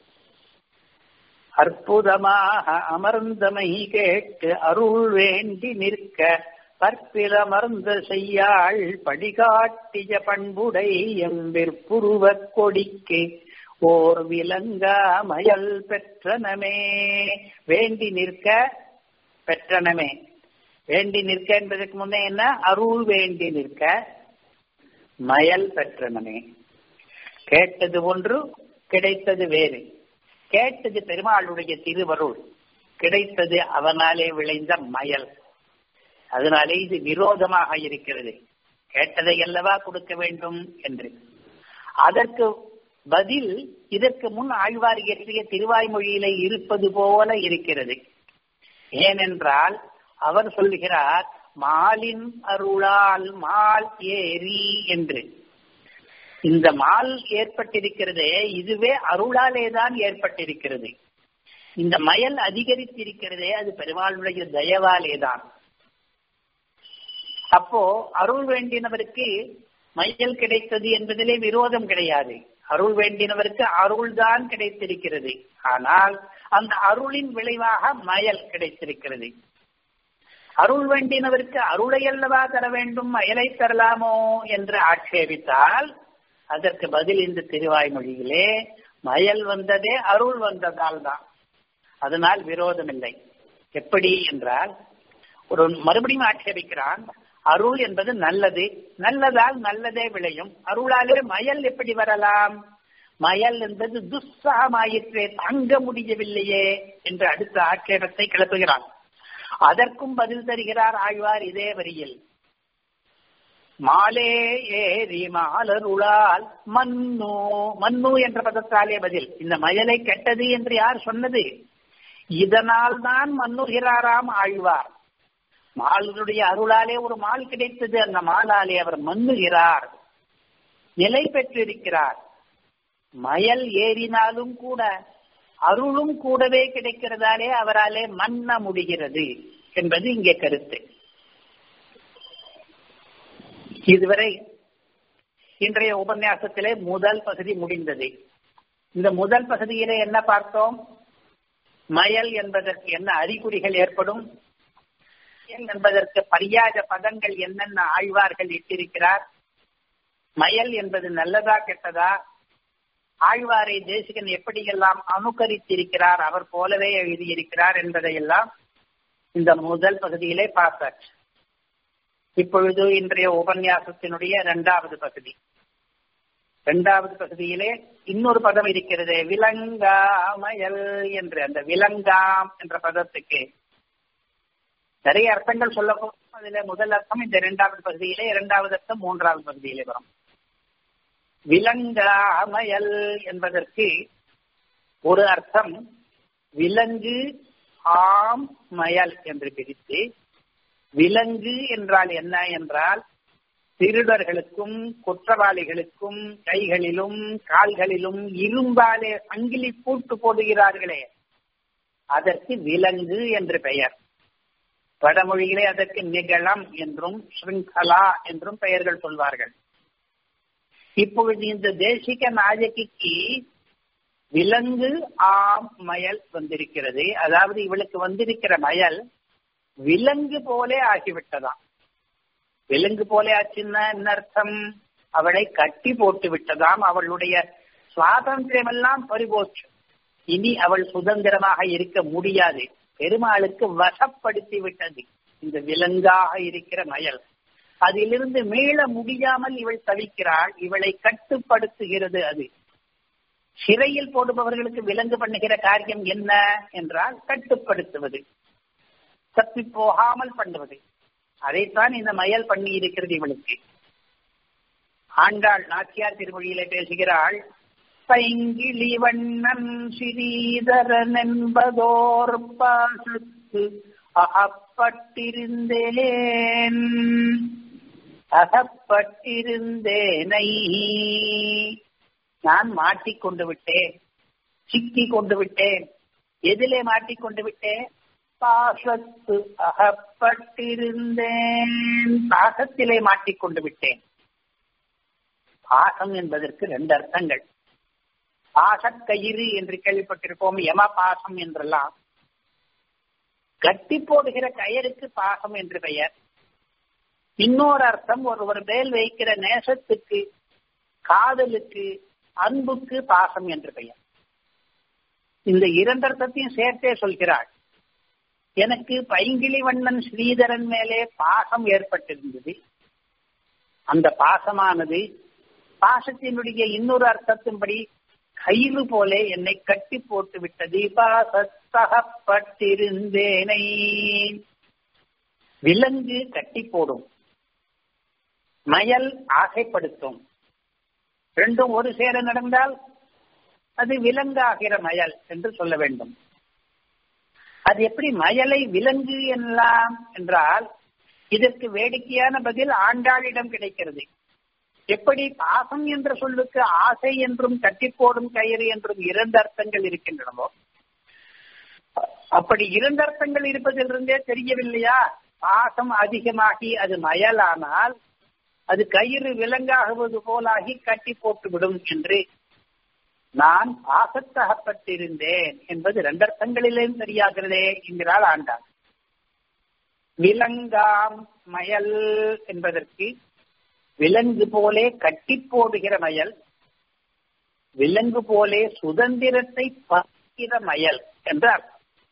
அற்புதமாக அமர்ந்தமை கேட்டு அருள் வேண்டி நிற்க பற்பிலமர்ந்த செய்யாள் படிகாட்டிய பண்புடை எம்பிற்புருவ கொடிக்கு ஓர் விலங்கா மயல் பெற்றனமே வேண்டி நிற்க பெற்றனமே வேண்டி நிற்க என்பதற்கு முன்னே என்ன அருள் வேண்டி நிற்க மயல் பெற்றனமே கேட்டது ஒன்று கிடைத்தது வேறு கேட்டது பெருமாளுடைய திருவருள் கிடைத்தது அவனாலே விளைந்த மயல் அதனாலே இது விரோதமாக இருக்கிறது கேட்டதை அல்லவா கொடுக்க வேண்டும் என்று அதற்கு பதில் இதற்கு முன் ஆழ்வார் இயற்றிய திருவாய்மொழியிலே இருப்பது போல இருக்கிறது ஏனென்றால் அவர் சொல்லுகிறார் மாலின் அருளால் மால் ஏறி என்று இந்த மால் ஏற்பட்டிருக்கிறதே இதுவே அருளாலே தான் ஏற்பட்டிருக்கிறது இந்த மயல் அதிகரித்திருக்கிறதே அது பெருமாளுடைய தயவாலே தான் அப்போ அருள் வேண்டினவருக்கு மையல் கிடைத்தது என்பதிலே விரோதம் கிடையாது அருள் வேண்டினவருக்கு அருள் தான் கிடைத்திருக்கிறது ஆனால் அந்த அருளின் விளைவாக மயல் கிடைத்திருக்கிறது அருள் வேண்டினவருக்கு அருளை அல்லவா தர வேண்டும் மயலை தரலாமோ என்று ஆட்சேபித்தால் அதற்கு பதில் இந்த திருவாய்மொழியிலே மயல் வந்ததே அருள் வந்ததால் தான் அதனால் விரோதம் இல்லை எப்படி என்றால் ஒரு மறுபடியும் ஆட்சேபிக்கிறான் அருள் என்பது நல்லது நல்லதால் நல்லதே விளையும் அருளாலே மயல் எப்படி வரலாம் மயல் என்பது துஸ்ஸகமாயிற்றே தாங்க முடியவில்லையே என்று அடுத்த ஆட்சேபத்தை கிளப்புகிறான் அதற்கும் பதில் தருகிறார் ஆழ்வார் இதே வரியில் மாலே ஏறி மாலருளால் மன்னு மன்னு என்ற பதத்தாலே பதில் இந்த மயலை கெட்டது என்று யார் சொன்னது இதனால் தான் மன்னுகிறாராம் ஆழ்வார் மாலருடைய அருளாலே ஒரு மால் கிடைத்தது அந்த மாலாலே அவர் மன்னுகிறார் நிலை பெற்றிருக்கிறார் மயல் ஏறினாலும் கூட அருளும் கூடவே கிடைக்கிறதாலே அவராலே மன்ன முடிகிறது என்பது இங்கே கருத்து இதுவரை இன்றைய உபன்யாசத்திலே முதல் பகுதி முடிந்தது இந்த முதல் பகுதியிலே என்ன பார்த்தோம் மயல் என்பதற்கு என்ன அறிகுறிகள் ஏற்படும் என்பதற்கு பரியாஜ பதங்கள் என்னென்ன ஆழ்வார்கள் இட்டிருக்கிறார் மயல் என்பது நல்லதா கெட்டதா ஆழ்வாரை தேசிகன் எப்படியெல்லாம் அனுகரித்திருக்கிறார் அவர் போலவே எழுதியிருக்கிறார் என்பதையெல்லாம் இந்த முதல் பகுதியிலே பார்த்தாச்சு இப்பொழுது இன்றைய உபன்யாசத்தினுடைய இரண்டாவது பகுதி இரண்டாவது பகுதியிலே இன்னொரு பதம் இருக்கிறது விலங்காமயல் என்று அந்த விலங்காம் என்ற பதத்துக்கு நிறைய அர்த்தங்கள் சொல்ல போகும் அதுல முதல் அர்த்தம் இந்த இரண்டாவது பகுதியிலே இரண்டாவது அர்த்தம் மூன்றாவது பகுதியிலே வரும் விலங்காமயல் என்பதற்கு ஒரு அர்த்தம் விலங்கு ஆம் மயல் என்று பிரித்து விலங்கு என்றால் என்ன என்றால் திருடர்களுக்கும் குற்றவாளிகளுக்கும் கைகளிலும் கால்களிலும் இரும்பாலே சங்கிலி பூட்டு போடுகிறார்களே அதற்கு விலங்கு என்று பெயர் வடமொழியிலே அதற்கு நிகழம் என்றும் ஸ்ருங்கலா என்றும் பெயர்கள் சொல்வார்கள் இப்பொழுது இந்த தேசிக நாயகிக்கு விலங்கு ஆம் மயல் வந்திருக்கிறது அதாவது இவளுக்கு வந்திருக்கிற மயல் விலங்கு போலே ஆகிவிட்டதாம் விலங்கு போலே ஆச்சுன்னா என்ன அர்த்தம் அவளை கட்டி போட்டு விட்டதாம் அவளுடைய சுவாதந்திரம் எல்லாம் பறிபோச்சு இனி அவள் சுதந்திரமாக இருக்க முடியாது பெருமாளுக்கு வசப்படுத்தி விட்டது இந்த விலங்காக இருக்கிற மயல் அதிலிருந்து மீள முடியாமல் இவள் தவிக்கிறாள் இவளை கட்டுப்படுத்துகிறது அது சிறையில் போடுபவர்களுக்கு விலங்கு பண்ணுகிற காரியம் என்ன என்றால் கட்டுப்படுத்துவது தப்பி போகாமல் பண்ணுவது அதைத்தான் இந்த மயல் பண்ணி இருக்கிறது இவளுக்கு ஆண்டாள் நாச்சியார் திருமொழியிலே பேசுகிறாள் பைங்கிளி வண்ணன் ஸ்ரீதரன் என்பதோர் பாசத்து அகப்பட்டிருந்தேன் அகப்பட்டிருந்தேனை நான் மாட்டிக்கொண்டு விட்டேன் சிக்கி கொண்டு விட்டேன் எதிலே மாட்டிக்கொண்டு விட்டேன் பாசத்து அகப்பட்டிருந்தேன் பாசத்திலே மாட்டிக்கொண்டு விட்டேன் பாசம் என்பதற்கு ரெண்டு அர்த்தங்கள் பாசக்கயிறு என்று கேள்விப்பட்டிருப்போம் யம பாசம் என்றெல்லாம் கட்டி போடுகிற கயருக்கு பாசம் என்று பெயர் இன்னொரு அர்த்தம் ஒருவர் மேல் வைக்கிற நேசத்துக்கு காதலுக்கு அன்புக்கு பாசம் என்று பெயர் இந்த இரண்டு அர்த்தத்தையும் சேர்த்தே சொல்கிறாள் எனக்கு பைங்கிளி வண்ணன் ஸ்ரீதரன் மேலே பாசம் ஏற்பட்டிருந்தது அந்த பாசமானது பாசத்தினுடைய இன்னொரு அர்த்தத்தின்படி கயிறு போல என்னை கட்டி போட்டு விட்டது பாசத்தகப்பட்டிருந்தேனை விலங்கு கட்டி போடும் மயல் ஆசைப்படுத்தும் ரெண்டும் ஒரு சேர நடந்தால் அது விலங்காகிற மயல் என்று சொல்ல வேண்டும் அது எப்படி மயலை விலங்கு எனலாம் என்றால் இதற்கு வேடிக்கையான பதில் ஆண்டாளிடம் கிடைக்கிறது எப்படி பாசம் என்ற சொல்லுக்கு ஆசை என்றும் கட்டி போடும் கயிறு என்றும் இரண்டு அர்த்தங்கள் இருக்கின்றனவோ அப்படி இரண்டு அர்த்தங்கள் இருப்பதிலிருந்தே தெரியவில்லையா பாசம் அதிகமாகி அது மயலானால் அது கயிறு விலங்காகுவது போலாகி கட்டி போட்டுவிடும் என்று நான் பாசத்தகப்பட்டிருந்தேன் என்பது ரெண்டர்த்தங்களிலேயும் சரியாகிறதே என்கிறாள் ஆண்டாள் விலங்காம் மயல் என்பதற்கு விலங்கு போலே கட்டி போடுகிற மயல் விலங்கு போலே சுதந்திரத்தை பகிர மயல் என்று அர்த்தம்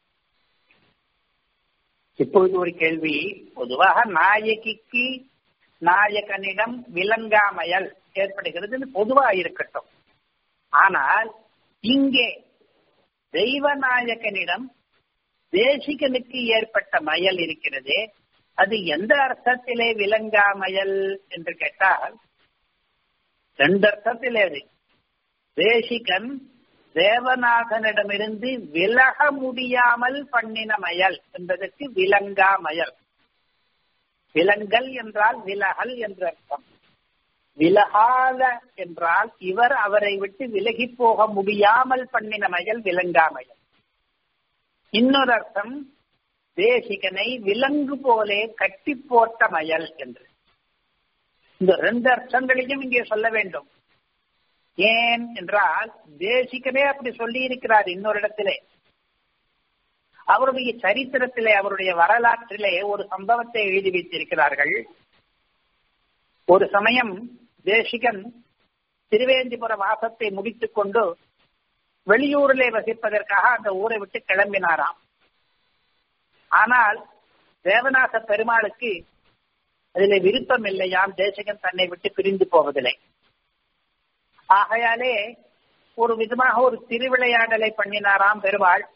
இப்பொழுது ஒரு கேள்வி பொதுவாக நாயகிக்கு நாயகனிடம் விலங்காமயல் ஏற்படுகிறது பொதுவா இருக்கட்டும் ஆனால் இங்கே தெய்வநாயகனிடம் தேசிகனுக்கு ஏற்பட்ட மயல் இருக்கிறதே அது எந்த அர்த்தத்திலே விலங்காமயல் என்று கேட்டால் ரெண்டு அர்த்தத்திலே அது தேசிகன் தேவநாதனிடமிருந்து விலக முடியாமல் பண்ணின மயல் என்பதற்கு விலங்காமயல் விலங்கல் என்றால் விலகல் என்று அர்த்தம் விலகாத என்றால் இவர் அவரை விட்டு விலகி போக முடியாமல் பண்ணின மயல் விலங்காமயல் இன்னொரு அர்த்தம் தேசிகனை விலங்கு போலே கட்டி போட்ட மயல் என்று இந்த ரெண்டு அர்த்தங்களையும் இங்கே சொல்ல வேண்டும் ஏன் என்றால் தேசிகனே அப்படி சொல்லி இருக்கிறார் இன்னொரு இடத்திலே அவருடைய சரித்திரத்திலே அவருடைய வரலாற்றிலே ஒரு சம்பவத்தை எழுதி வைத்திருக்கிறார்கள் ஒரு சமயம் தேசிகன் திருவேந்திபுர வாசத்தை முடித்துக் கொண்டு வெளியூரிலே வசிப்பதற்காக அந்த ஊரை விட்டு கிளம்பினாராம் ஆனால் தேவநாத பெருமாளுக்கு அதில் விருப்பம் இல்லையாம் தேசிகன் தன்னை விட்டு பிரிந்து போவதில்லை ஆகையாலே ஒரு விதமாக ஒரு திருவிளையாடலை பண்ணினாராம் பெருமாள்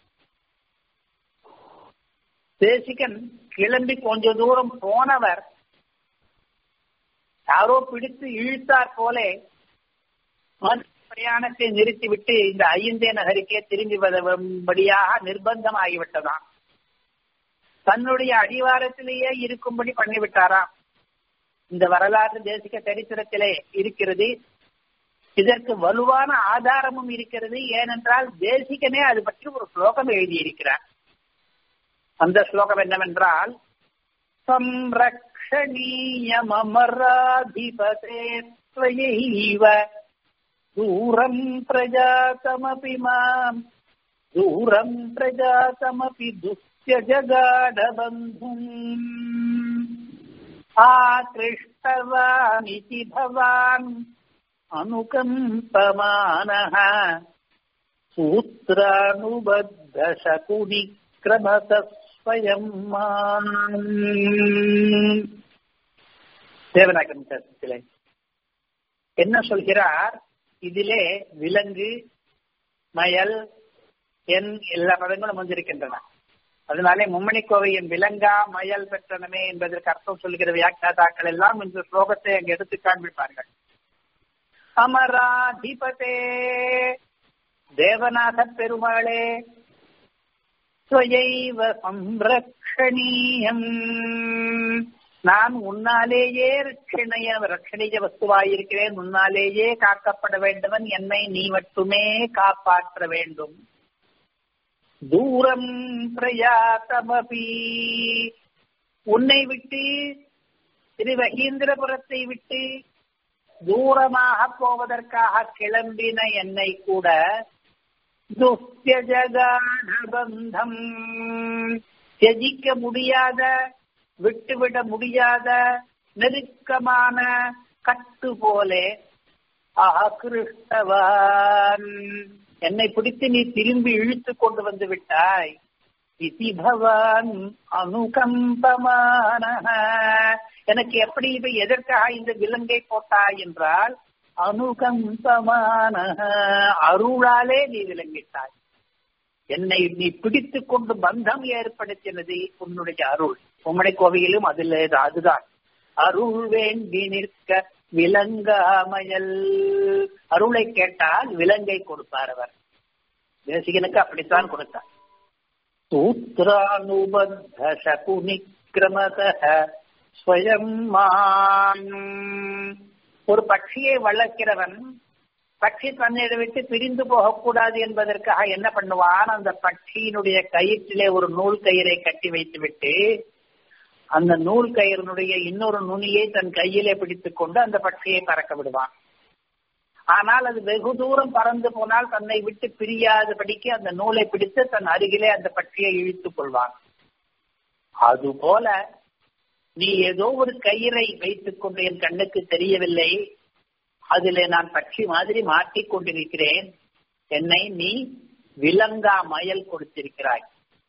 தேசிகன் கிளம்பி கொஞ்ச தூரம் போனவர் யாரோ பிடித்து இழுத்தார் போலே பிரயாணத்தை நிறுத்திவிட்டு இந்த ஐந்தே நகருக்கே திரும்பி வரும்படியாக நிர்பந்தம் ஆகிவிட்டதாம் தன்னுடைய அடிவாரத்திலேயே இருக்கும்படி பண்ணிவிட்டாராம் இந்த வரலாறு தேசிக சரித்திரத்திலே இருக்கிறது இதற்கு வலுவான ஆதாரமும் இருக்கிறது ஏனென்றால் தேசிகனே அது பற்றி ஒரு ஸ்லோகம் எழுதியிருக்கிறார் அந்த ஸ்லோகம் என்னவென்றால் சம்ரக்ஷணீயமராதிபதேவ தூரம் பிரஜாதமபி மாம் தூரம் பிரஜாதமபி துஸ்ய ஜகாடபந்தும் ஆகிருஷ்டவானிதி பவான் अनुकम्पमानः सूत्रानुबद्धशकुनिक्रमत स्वयं தேவநாயகம் சாஸ்திரத்திலே என்ன சொல்கிறார் இதிலே விலங்கு மயல் என் எல்லா பதங்களும் வந்திருக்கின்றன அதனாலே மும்மணி கோவையின் விலங்கா மயல் பெற்றனமே என்பதற்கு அர்த்தம் சொல்கிற வியாக்கியாதாக்கள் எல்லாம் இந்த ஸ்லோகத்தை அங்கு எடுத்து காண்பிப்பார்கள் அமராதிபதே தேவநாத பெருமாளே ஸ்வயைவ சம்ரக்ஷணீயம் நான் உன்னாலேயே ரட்சணைய ரட்சணிய வஸ்துவாயிருக்கிறேன் உன்னாலேயே காக்கப்பட வேண்டுவன் என்னை நீ மட்டுமே காப்பாற்ற வேண்டும் தூரம் பிரயாத்தமபி உன்னை விட்டு திருவகீந்திரபுரத்தை விட்டு தூரமாக போவதற்காக கிளம்பின என்னை கூட துஸ்தியஜகாடபந்தம் தியஜிக்க முடியாத விட்டுவிட முடியாத நெருக்கமான கட்டு போலே ஆகிருஷ்டவான் என்னை பிடித்து நீ திரும்பி இழுத்து கொண்டு வந்து விட்டாய் இதி பவான் அனுகம்பமான எனக்கு எப்படி இது எதற்காக இந்த விலங்கை போட்டாய் என்றால் அனுகம்பமான அருளாலே நீ விளங்கிட்டாய் என்னை நீ பிடித்து கொண்டு பந்தம் ஏற்படுத்தினது உன்னுடைய அருள் உம்மடை கோவையிலும் அதில் அதுதான் அருள் வேண்டி நிற்க விலங்காமையல் அருளை கேட்டால் விலங்கை கொடுப்பார் அவர் தேசிகனுக்கு அப்படித்தான் கொடுத்தார் சூத்ரானுபத்த சகுனிக்கிரமத ஸ்வயம் ஒரு பட்சியை வளர்க்கிறவன் பட்சி தன்னிட விட்டு பிரிந்து போகக்கூடாது என்பதற்காக என்ன பண்ணுவான் அந்த பட்சியினுடைய கயிற்றிலே ஒரு நூல் கயிறை கட்டி வைத்து விட்டு அந்த நூல் கயிறினுடைய இன்னொரு நுனியை தன் கையிலே பிடித்துக் கொண்டு அந்த பட்சியை பறக்க விடுவான் ஆனால் அது வெகு தூரம் பறந்து போனால் தன்னை விட்டு பிரியாதபடிக்கு அந்த நூலை பிடித்து தன் அருகிலே அந்த பட்சியை இழுத்துக் கொள்வான் அதுபோல நீ ஏதோ ஒரு கயிறை வைத்துக் கொண்டு என் கண்ணுக்கு தெரியவில்லை அதிலே நான் பட்சி மாதிரி மாட்டிக் கொண்டிருக்கிறேன் என்னை நீ விலங்கா மயல் கொடுத்திருக்கிறாய்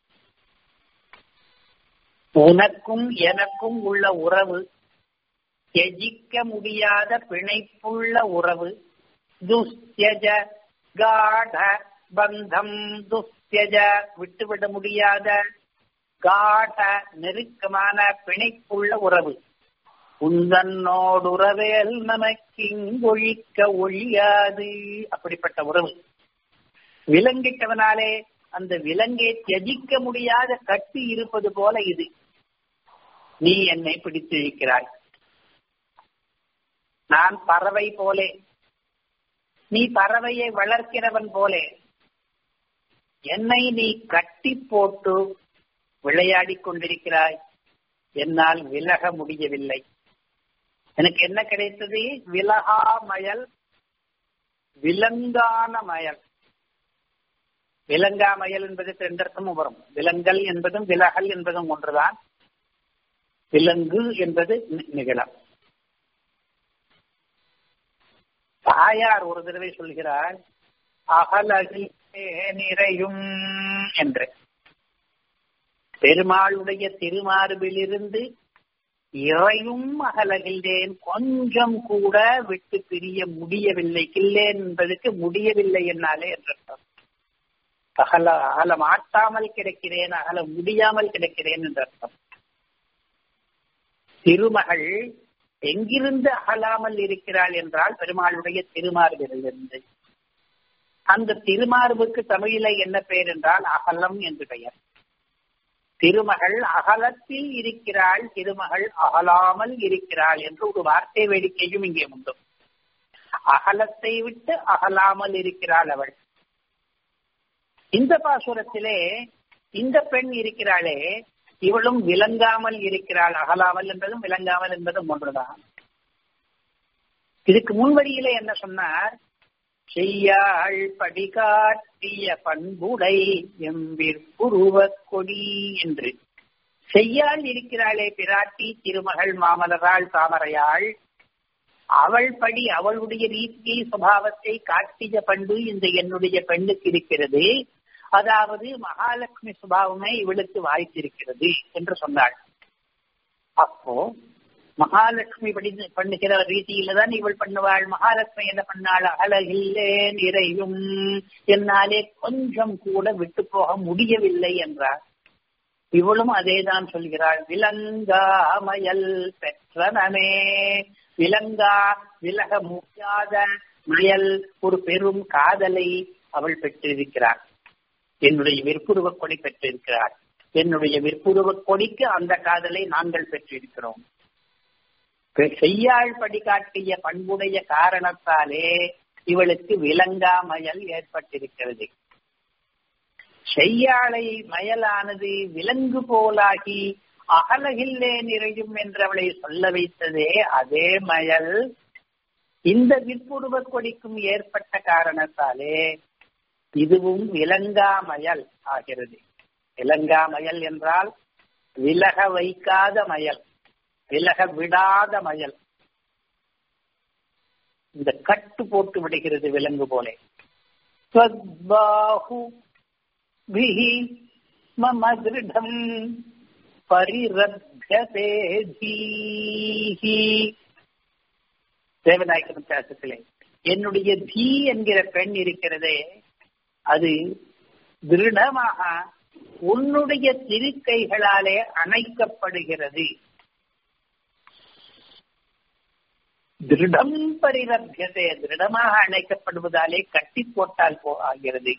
உனக்கும் எனக்கும் உள்ள உறவு எஜிக்க முடியாத பிணைப்புள்ள உறவு துஸ்யஜ காட பந்தம் துஸ்யஜ விட்டுவிட முடியாத காட நெருக்கமான பிணைப்புள்ள உறவு உந்தன்னோடுறவேல் நமக்கு இங்கொழிக்க ஒழியாது அப்படிப்பட்ட உறவு விலங்கிட்டவனாலே அந்த விலங்கை தியஜிக்க முடியாத கட்டி இருப்பது போல இது நீ என்னை பிடித்து இருக்கிறாய் நான் பறவை போலே நீ பறவையை வளர்க்கிறவன் போலே என்னை நீ கட்டி போட்டு விளையாடி கொண்டிருக்கிறாய் என்னால் விலக முடியவில்லை எனக்கு என்ன கிடைத்தது விலகா மயல் விலங்கான மயல் விலங்கா மயல் என்பதற்கு ரெண்டு அர்த்தமும் வரும் விலங்கல் என்பதும் விலகல் என்பதும் ஒன்றுதான் விலங்கு என்பது நிகழம் தாயார் ஒரு தடவை சொல்கிறார் அகலகிலே நிறையும் என்று பெருமாளுடைய திருமார்பிலிருந்து இறையும் அகலகில்லேன் கொஞ்சம் கூட விட்டு பிரிய முடியவில்லை கில்லேன் என்பதற்கு முடியவில்லை என்னாலே என்றர்த்தம் அகல அகல மாட்டாமல் கிடக்கிறேன் அகல முடியாமல் கிடக்கிறேன் என்ற அர்த்தம் திருமகள் எங்கிருந்து அகலாமல் இருக்கிறாள் என்றால் பெருமாளுடைய திருமார்பிலிருந்து அந்த திருமார்புக்கு தமிழில என்ன பெயர் என்றால் அகலம் என்று பெயர் திருமகள் அகலத்தில் இருக்கிறாள் திருமகள் அகலாமல் இருக்கிறாள் என்று ஒரு வார்த்தை வேடிக்கையும் இங்கே உண்டு அகலத்தை விட்டு அகலாமல் இருக்கிறாள் அவள் இந்த பாசுரத்திலே இந்த பெண் இருக்கிறாளே இவளும் விளங்காமல் இருக்கிறாள் அகலாமல் என்பதும் விளங்காமல் என்பதும் ஒன்றுதான் இதுக்கு முன்வரியிலே என்ன சொன்னார் செய்யாள் படிகாட்டிய பண்புடை எம்பிற்புருவ கொடி என்று செய்யாள் இருக்கிறாளே பிராட்டி திருமகள் மாமலராள் தாமரையாள் அவள் படி அவளுடைய ரீதியை சுபாவத்தை காட்டிய பண்பு இந்த என்னுடைய பெண்ணுக்கு இருக்கிறது அதாவது மகாலட்சுமி சுபாவமே இவளுக்கு வாய்த்திருக்கிறது என்று சொன்னாள் அப்போ மகாலட்சுமி படி பண்ணுகிற ரீதியில தான் இவள் பண்ணுவாள் மகாலட்சுமி என்ன பண்ணாள் அழகில்லே நிறையும் என்னாலே கொஞ்சம் கூட விட்டு போக முடியவில்லை என்றார் இவளும் அதேதான் சொல்கிறாள் விலங்காமயல் பெற்றனமே விலங்கா விலக முடியாத மயல் ஒரு பெரும் காதலை அவள் பெற்றிருக்கிறாள் என்னுடைய விற்புருவ கொடி பெற்றிருக்கிறாள் என்னுடைய விற்புருவ கொடிக்கு அந்த காதலை நாங்கள் பெற்றிருக்கிறோம் செய்யாள் படி காட்டிய பண்புடைய காரணத்தாலே இவளுக்கு விலங்காமயல் ஏற்பட்டிருக்கிறது செய்யாளை மயலானது விலங்கு போலாகி அகலகில்லே நிறையும் என்று அவளை சொல்ல வைத்ததே அதே மயல் இந்த விற்புருவ கொடிக்கும் ஏற்பட்ட காரணத்தாலே இதுவும் விலங்காமயல் ஆகிறது விலங்காமயல் என்றால் விலக வைக்காத மயல் விலக விடாத மயல் இந்த கட்டு போட்டு விடுகிறது விலங்கு போலே மம திருடம் பரிரப்யதே தீஹி தேவநாயக வித்தியாசத்திலே என்னுடைய தீ என்கிற பெண் இருக்கிறதே அது திருடமாக உன்னுடைய திருக்கைகளாலே அணைக்கப்படுகிறது திருடம் பரிரபியதே திருடமாக அணைக்கப்படுவதாலே கட்டி போட்டால் போ ஆகிறது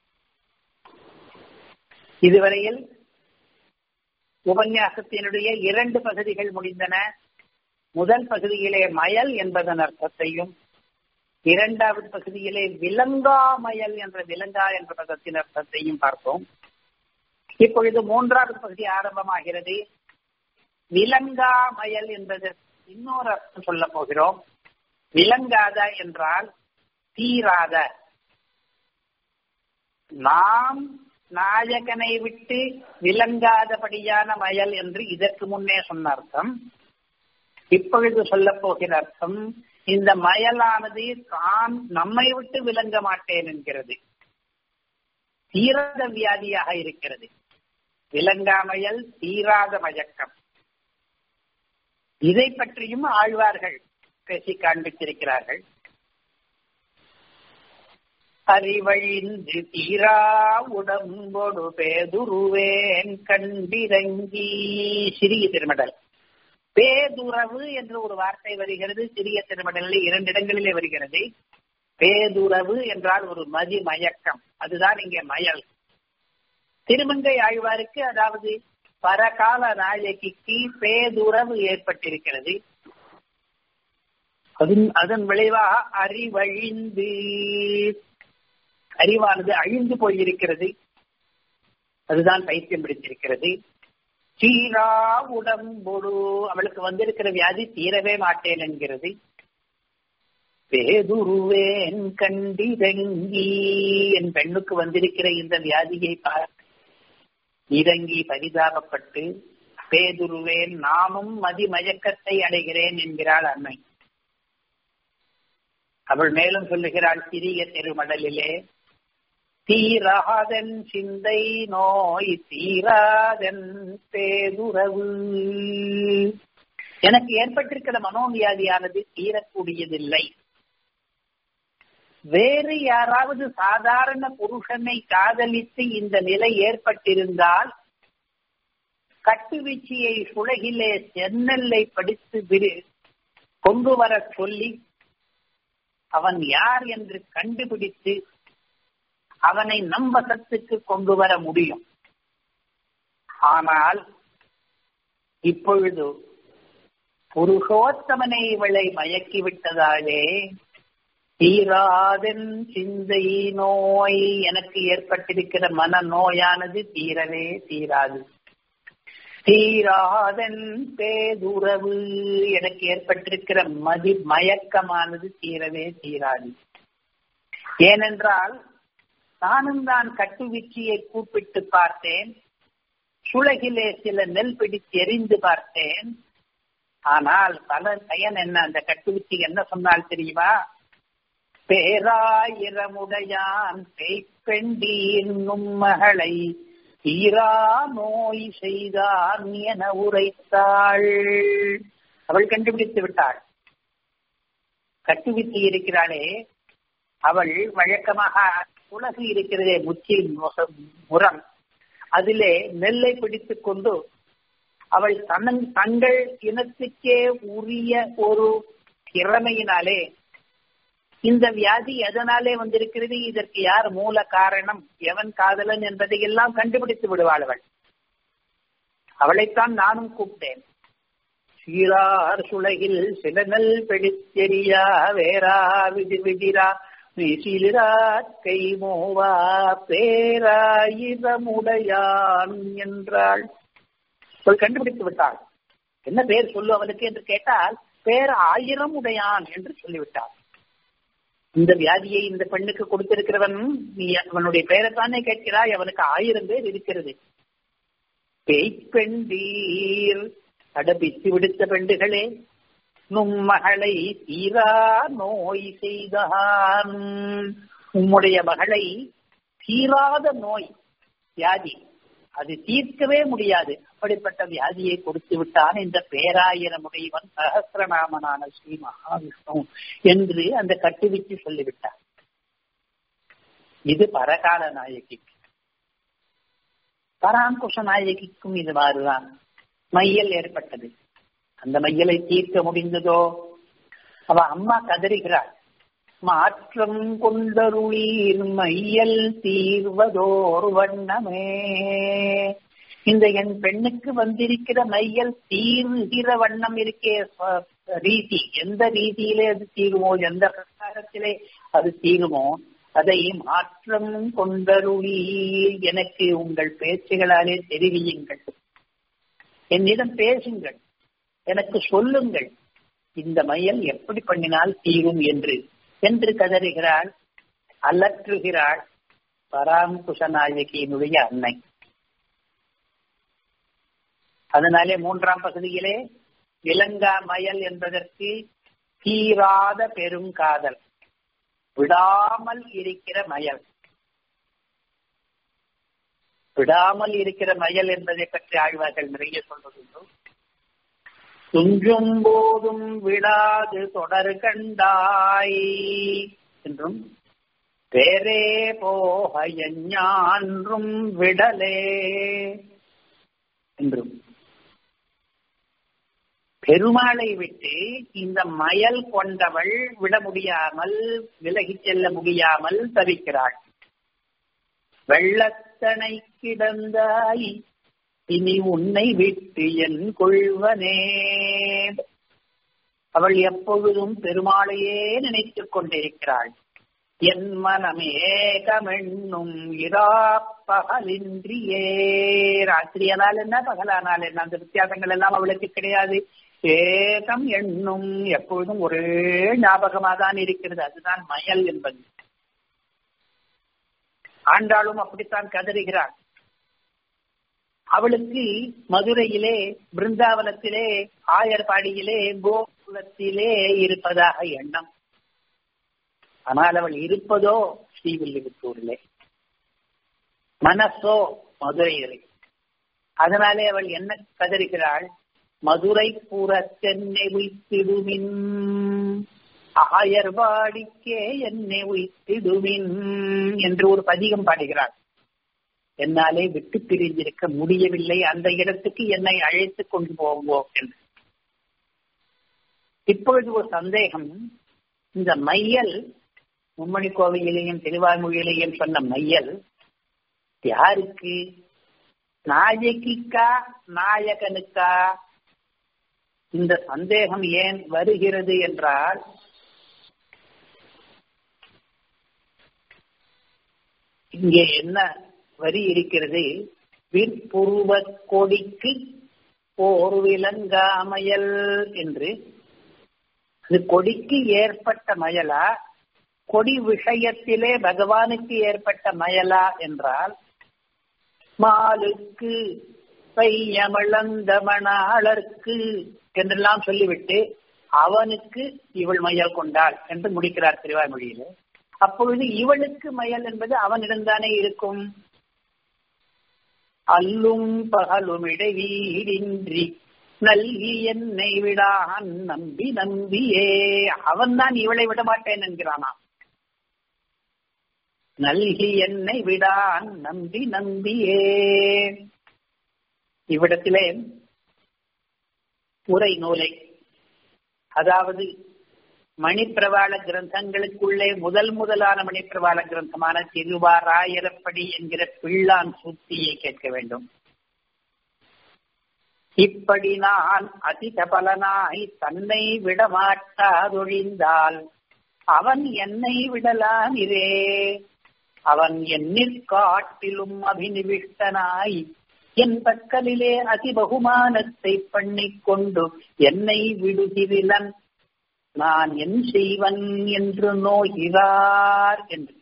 இதுவரையில் உபன்யாசத்தினுடைய இரண்டு பகுதிகள் முடிந்தன முதல் பகுதியிலே மயல் என்பதன் அர்த்தத்தையும் இரண்டாவது பகுதியிலே விலங்கா மயல் என்ற விலங்கா என்ற பதத்தின் அர்த்தத்தையும் பார்த்தோம் இப்பொழுது மூன்றாவது பகுதி ஆரம்பமாகிறது விலங்கா மயல் என்பது இன்னொரு அர்த்தம் சொல்ல போகிறோம் விளங்காத என்றால் தீராத நாம் நாயகனை விட்டு விளங்காதபடியான மயல் என்று இதற்கு முன்னே சொன்ன அர்த்தம் இப்பொழுது சொல்ல போகிற அர்த்தம் இந்த மயலானது தான் நம்மை விட்டு விளங்க மாட்டேன் என்கிறது தீராத வியாதியாக இருக்கிறது விளங்காமயல் தீராத மயக்கம் இதை பற்றியும் ஆழ்வார்கள் பேசி காண்பித்திருக்கிறார்கள் அறிவழிந்து தீரா உடம்பொடு பேதுருவேன் கண்டிரங்கி சிறிய திருமடல் பேதுறவு என்று ஒரு வார்த்தை வருகிறது சிறிய திருமடலில் இரண்டு இடங்களிலே வருகிறது பேதுறவு என்றால் ஒரு மதி மயக்கம் அதுதான் இங்கே மயல் திருமங்கை ஆழ்வாருக்கு அதாவது பரகால நாயகிக்கு பேதுறவு ஏற்பட்டிருக்கிறது அதன் அதன் விளைவாக அறிவழிந்து அறிவானது அழிந்து போயிருக்கிறது அதுதான் பைத்தியம் பிடித்திருக்கிறது தீரா உடம்பொடு அவளுக்கு வந்திருக்கிற வியாதி தீரவே மாட்டேன் என்கிறது பேதுருவேன் கண்டிரங்கி என் பெண்ணுக்கு வந்திருக்கிற இந்த வியாதியை பார்த்து இறங்கி பரிதாபப்பட்டு பேதுருவேன் நாமும் மதிமயக்கத்தை அடைகிறேன் என்கிறாள் அன்னை அவள் மேலும் சொல்லுகிறாள் சிறிய திருமடலிலே தீராதன் சிந்தை நோய் தீராதன் பேதுறவு எனக்கு ஏற்பட்டிருக்கிற மனோவியாதியானது தீரக்கூடியதில்லை வேறு யாராவது சாதாரண புருஷனை காதலித்து இந்த நிலை ஏற்பட்டிருந்தால் கட்டுவீச்சியை சுலகிலே சென்னல்லை படித்து விடு கொண்டு வர சொல்லி அவன் யார் என்று கண்டுபிடித்து அவனை நம்பசத்துக்கு கொண்டு வர முடியும் ஆனால் இப்பொழுது புருஷோத்தமனை இவளை மயக்கி விட்டதாலே தீராதன் சிந்தை நோய் எனக்கு ஏற்பட்டிருக்கிற மன நோயானது தீரவே தீராது தீராதன் பேதுறவு எனக்கு ஏற்பட்டிருக்கிற மதி மயக்கமானது தீரவே தீராது ஏனென்றால் நானும் தான் கட்டுவிச்சியை கூப்பிட்டு பார்த்தேன் சுலகிலே சில நெல் பிடித்து எரிந்து பார்த்தேன் ஆனால் பல பயன் என்ன அந்த கட்டுவிச்சி என்ன சொன்னால் தெரியுமா பேராயிரமுடையான் பெய்ப்பெண்டி என்னும் மகளை தீரா நோய் செய்தான் என உரைத்தாள் அவள் கண்டுபிடித்து விட்டாள் கட்டுவித்தி இருக்கிறாளே அவள் வழக்கமாக உலகு இருக்கிறதே முச்சி முரம் அதிலே நெல்லை பிடித்துக் கொண்டு அவள் தன் தங்கள் இனத்துக்கே உரிய ஒரு திறமையினாலே இந்த வியாதி எதனாலே வந்திருக்கிறது இதற்கு யார் மூல காரணம் எவன் காதலன் என்பதை எல்லாம் கண்டுபிடித்து விடுவாள் அவள் அவளைத்தான் நானும் கூப்பிட்டேன் சீரார் சுலகில் சிலநல் பிடித்தெரியா வேறா விதி விதிரா கை மோவா பேராயுதமுடையான் என்றாள் சொல் கண்டுபிடித்து விட்டாள் என்ன பேர் சொல்லு அவனுக்கு என்று கேட்டால் பேர் ஆயிரம் உடையான் என்று சொல்லிவிட்டாள் இந்த வியாதியை இந்த பெண்ணுக்கு கொடுத்திருக்கிறவன் நீ அவனுடைய பெயரைத்தானே கேட்கிறாய் அவனுக்கு ஆயிரம் பேர் இருக்கிறது பெய்ப்பெண்டீர் அடபித்து விடுத்த பெண்டுகளே நும்மகளை தீரா நோய் செய்தான் உம்முடைய மகளை தீராத நோய் வியாதி அது தீர்க்கவே முடியாது அப்படிப்பட்ட வியாதியை கொடுத்து விட்டான் இந்த பேராயிரமுடையவன் சகசிரநாமனான ஸ்ரீ மகாவிஷ்ணு என்று அந்த கட்டுவிச்சு சொல்லிவிட்டார் இது பரகால நாயகிக்கு பராங்குஷ நாயகிக்கும் இது மாதிரிதான் மையல் ஏற்பட்டது அந்த மையலை தீர்க்க முடிந்ததோ அவ அம்மா கதறுகிறாள் மாற்றம் கொண்டருளீர் மையல் தீர்வதோர் வண்ணமே இந்த என் பெண்ணுக்கு வந்திருக்கிற மையல் தீர்கிற வண்ணம் இருக்கே ரீதி எந்த ரீதியிலே அது தீருமோ எந்த பிரகாரத்திலே அது தீருமோ அதை மாற்றம் கொண்டருளி எனக்கு உங்கள் பேச்சுகளாலே தெரிவியுங்கள் என்னிடம் பேசுங்கள் எனக்கு சொல்லுங்கள் இந்த மையல் எப்படி பண்ணினால் தீரும் என்று என்று கதறுகிறாள் அலற்றுகிறாள் பராங்குஷ நாயகியினுடைய அன்னை அதனாலே மூன்றாம் பகுதியிலே விலங்கா மயல் என்பதற்கு தீராத பெருங்காதல் விடாமல் இருக்கிற மயல் விடாமல் இருக்கிற மயல் என்பதை பற்றி ஆழ்வார்கள் நிறைய சொல்வதுண்டு துஞ்சும் போதும் விடாது தொடர் கண்டாய் என்றும் வேறே போக எஞ்ஞான்றும் விடலே என்றும் பெருமாளை விட்டு இந்த மயல் கொண்டவள் விட முடியாமல் விலகிச் செல்ல முடியாமல் தவிக்கிறாள் வெள்ளத்தனை கிடந்தாய் இனி உன்னை விட்டு என் கொள்வனே அவள் எப்பொழுதும் பெருமாளையே நினைத்துக் கொண்டிருக்கிறாள் என் மனமேகமென்னும் இரா பகலின்றியே ராத்திரியானால் என்ன பகலானால் என்ன அந்த வித்தியாசங்கள் எல்லாம் அவளுக்கு கிடையாது ஏகம் எண்ணும் எப்பொழுதும் ஒரே ஞாபகமாக தான் இருக்கிறது அதுதான் மயல் என்பது ஆண்டாளும் அப்படித்தான் கதறுகிறாள் அவளுக்கு மதுரையிலே பிருந்தாவனத்திலே ஆயர்பாடியிலே கோகுலத்திலே இருப்பதாக எண்ணம் ஆனால் அவள் இருப்பதோ ஸ்ரீவில்லிபுத்தூரிலே மனசோ மதுரையிலே அதனாலே அவள் என்ன கதறுகிறாள் மதுரை புறத்தென்னை உய்த்திடுமின் ஆயர்வாடிக்கே என்னை உய்த்திடுமின் என்று ஒரு பதிகம் பாடுகிறார் என்னாலே விட்டு பிரிந்திருக்க முடியவில்லை அந்த இடத்துக்கு என்னை அழைத்து கொண்டு போவோம் என்று இப்பொழுது ஒரு சந்தேகம் இந்த மையல் மும்மணி கோவையிலேயும் திருவாய்மொழியிலேயும் சொன்ன மையல் யாருக்கு நாயகிக்கா நாயகனுக்கா இந்த சந்தேகம் ஏன் வருகிறது என்றால் இங்கே என்ன வரி இருக்கிறது விற்புருவ கொடிக்கு போர் விலங்காமயல் என்று அது கொடிக்கு ஏற்பட்ட மயலா கொடி விஷயத்திலே பகவானுக்கு ஏற்பட்ட மயலா என்றால் மாலுக்கு பையமிழந்த மணாளர்க்கு என்றெல்லாம் சொல்லிவிட்டு அவனுக்கு இவள் மயல் கொண்டாள் என்று முடிக்கிறார் திருவாய்மொழியில அப்பொழுது இவளுக்கு மயல் என்பது அவனிடம்தானே இருக்கும் அல்லும் பகலும் இடைவீடின்றி நல்கி என்னை விடான் நம்பி நம்பியே அவன் தான் இவளை விட மாட்டேன் என்கிறானாம் நல்கி என்னை விடான் நம்பி நம்பியே இவ்விடத்திலே உரை நூலை அதாவது மணிப்பிரவாள கிரந்தங்களுக்குள்ளே முதல் முதலான மணிப்பிரவாள கிரந்தமான திருவாராயிரப்படி என்கிற பிள்ளான் சூத்தியை கேட்க வேண்டும் இப்படி நான் அதிதபலனாய் தன்னை விடமாட்டாதொழிந்தால் அவன் என்னை விடலான் இரே அவன் என்னிற் காட்டிலும் அபினிவிஷ்டனாய் என் பக்கலிலே அதிபகுமானத்தை பண்ணிக் கொண்டு என்னை விடுகிறன் நான் என் செய்வன் என்று நோகிறார் என்று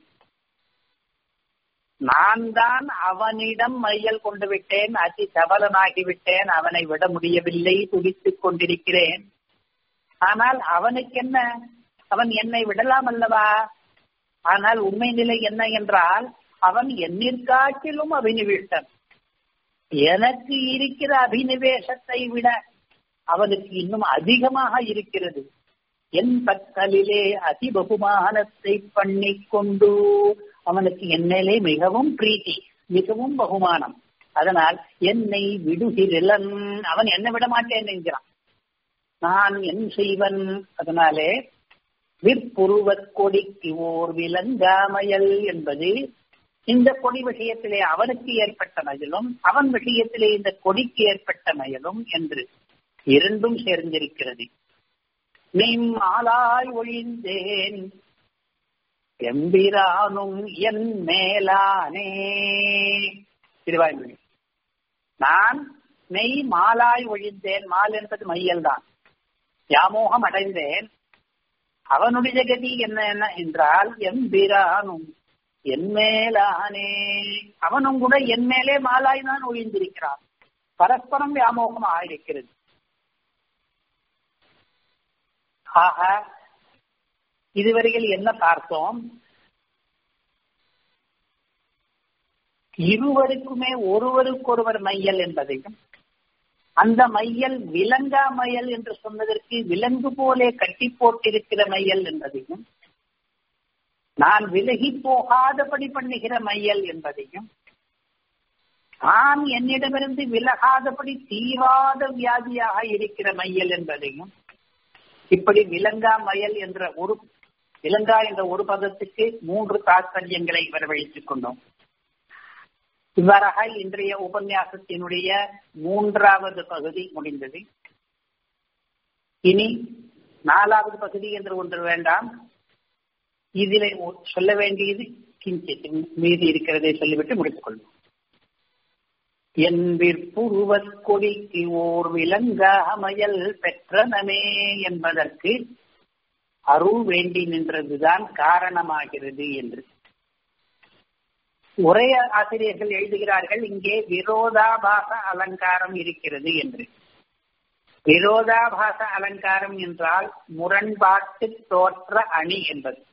நான் தான் அவனிடம் மையல் கொண்டு விட்டேன் அதி சபலனாகிவிட்டேன் அவனை விட முடியவில்லை துடித்துக் கொண்டிருக்கிறேன் ஆனால் அவனுக்கு என்ன அவன் என்னை விடலாம் அல்லவா ஆனால் உண்மை நிலை என்ன என்றால் அவன் என்னிற்காட்டிலும் அபினிவிஷ்டன் எனக்கு இருக்கிற அபினிவேசத்தை விட அவனுக்கு இன்னும் அதிகமாக இருக்கிறது என் பக்கலிலே அதிபகுமானத்தை பண்ணி கொண்டு அவனுக்கு என்னிலே மிகவும் பிரீத்தி மிகவும் பகுமானம் அதனால் என்னை விடுகிறன் அவன் என்ன விட மாட்டேன் என்கிறான் நான் என் செய்வன் அதனாலே விற்புருவக் கொடிக்கு ஓர் விலங்காமையல் என்பது இந்த கொடி விஷயத்திலே அவனுக்கு ஏற்பட்ட மயலும் அவன் விஷயத்திலே இந்த கொடிக்கு ஏற்பட்ட மயலும் என்று இரண்டும் சேர்ந்திருக்கிறது ஆளாய் ஒழிந்தேன் எம்பிரானும் என் மேலானே திருவாய்மொழி நான் மெய் மாலாய் ஒழிந்தேன் மால் என்பது மையல் தான் யாமோகம் அடைந்தேன் அவனுடைய கதி என்ன என்ன என்றால் எம்பிரானும் என் மேலானே அவனும் கூட என் மேலே மாலாய் தான் ஒழிந்திருக்கிறான் பரஸ்பரம் வியாமோகம் ஆயிருக்கிறது ஆக இதுவரையில் என்ன பார்த்தோம் இருவருக்குமே ஒருவருக்கொருவர் மையல் என்பதையும் அந்த மையல் விலங்கா மையல் என்று சொன்னதற்கு விலங்கு போலே கட்டி போட்டிருக்கிற மையல் என்பதையும் நான் விலகி போகாதபடி பண்ணுகிற மையல் என்பதையும் நான் என்னிடமிருந்து விலகாதபடி தீராத வியாதியாக இருக்கிற மையல் என்பதையும் இப்படி விலங்கா மயல் என்ற ஒரு விலங்கா என்ற ஒரு பதத்துக்கு மூன்று தாத்பரியங்களை வரவழைத்துக் கொண்டோம் இவ்வாறாக இன்றைய உபன்யாசத்தினுடைய மூன்றாவது பகுதி முடிந்தது இனி நாலாவது பகுதி என்று ஒன்று வேண்டாம் இதில் சொல்ல வேண்டியது கிஞ்சித் மீதி இருக்கிறதை சொல்லிவிட்டு முடித்துக் கொள்வோம் என் விற்புருவக் கொடிக்கு ஓர் விலங்காமயல் பெற்றனமே என்பதற்கு அருள் வேண்டி நின்றதுதான் காரணமாகிறது என்று ஒரே ஆசிரியர்கள் எழுதுகிறார்கள் இங்கே விரோதாபாச அலங்காரம் இருக்கிறது என்று விரோதாபாச அலங்காரம் என்றால் முரண்பாட்டு தோற்ற அணி என்பது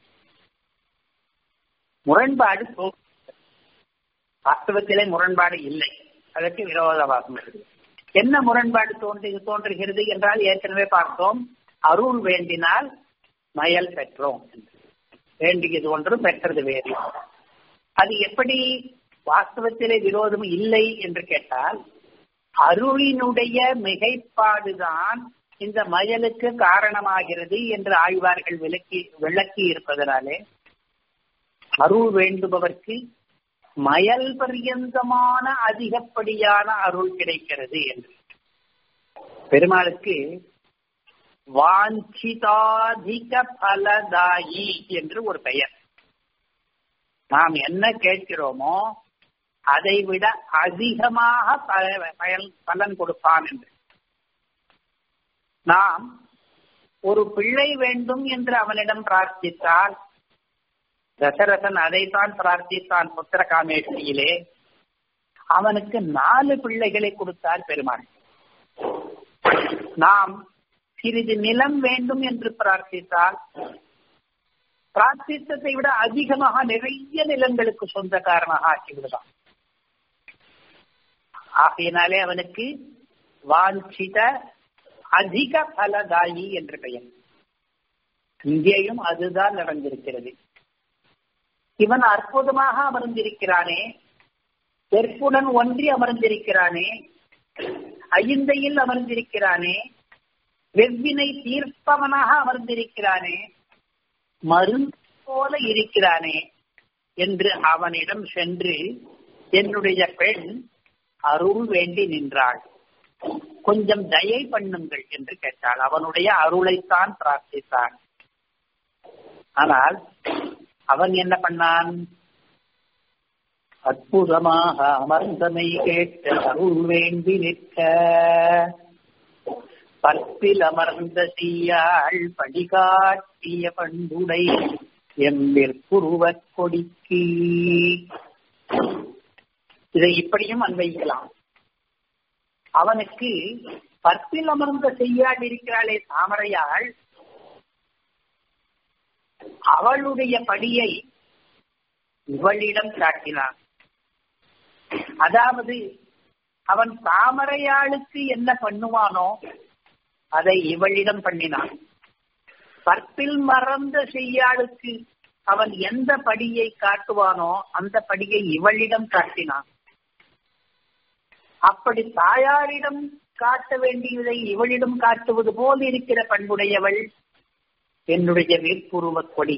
முரண்பாடு வாஸ்தவத்திலே முரண்பாடு இல்லை அதற்கு விரோதாபாசம் இருக்குது என்ன முரண்பாடு தோன்றி தோன்றுகிறது என்றால் ஏற்கனவே பார்த்தோம் அருள் வேண்டினால் மயல் பெற்றோம் வேண்டியது ஒன்று பெற்றது வேறு அது எப்படி வாஸ்தவத்திலே விரோதம் இல்லை என்று கேட்டால் அருளினுடைய மிகைப்பாடுதான் இந்த மயலுக்கு காரணமாகிறது என்று ஆழ்வார்கள் விளக்கி விளக்கி இருப்பதனாலே அருள் வேண்டுபவர்க்கு மயல் பரியந்தமான அதிகப்படியான அருள் கிடைக்கிறது என்று பெருமாளுக்கு வாஞ்சிதாதிக பலதாயி என்று ஒரு பெயர் நாம் என்ன கேட்கிறோமோ அதை விட அதிகமாக பயன் பலன் கொடுப்பான் என்று நாம் ஒரு பிள்ளை வேண்டும் என்று அவனிடம் பிரார்த்தித்தால் தசரதன் அதைத்தான் பிரார்த்தித்தான் புத்திர காமேஷ்டியிலே அவனுக்கு நாலு பிள்ளைகளை கொடுத்தார் பெருமாள் நாம் சிறிது நிலம் வேண்டும் என்று பிரார்த்தித்தால் பிரார்த்தித்ததை விட அதிகமாக நிறைய நிலங்களுக்கு சொந்தக்காரனாக ஆக்கி விடுதான் ஆகையினாலே அவனுக்கு வாஞ்சித அதிக பலதாயி என்று பெயர் இங்கேயும் அதுதான் நடந்திருக்கிறது இவன் அற்புதமாக அமர்ந்திருக்கிறானே வெற்புடன் ஒன்றி அமர்ந்திருக்கிறானே ஐந்தையில் அமர்ந்திருக்கிறானே வெவ்வினை தீர்ப்பவனாக அமர்ந்திருக்கிறானே மருந்து போல இருக்கிறானே என்று அவனிடம் சென்று என்னுடைய பெண் அருள் வேண்டி நின்றாள் கொஞ்சம் தயை பண்ணுங்கள் என்று கேட்டாள் அவனுடைய அருளைத்தான் பிரார்த்தித்தான் ஆனால் அவன் என்ன பண்ணான் அற்புதமாக அமர்ந்தமை கேட்ட அருள் வேண்டி நிற்க பற்பில் அமர்ந்த தீயாள் படிகாட்டிய பண்புடை எம்பிற்குருவக் கொடிக்கு இதை இப்படியும் அன்வைக்கலாம் அவனுக்கு பற்பில் அமர்ந்த செய்யாள் இருக்கிறாளே தாமரையாள் அவளுடைய படியை இவளிடம் காட்டினான் அதாவது அவன் தாமரையாளுக்கு என்ன பண்ணுவானோ அதை இவளிடம் பண்ணினான் பற்பில் மறந்த செய்யாளுக்கு அவன் எந்த படியை காட்டுவானோ அந்த படியை இவளிடம் காட்டினான் அப்படி தாயாரிடம் காட்ட வேண்டியதை இவளிடம் காட்டுவது போல் இருக்கிற பண்புடையவள் என்னுடைய வீர்புருவ கொடி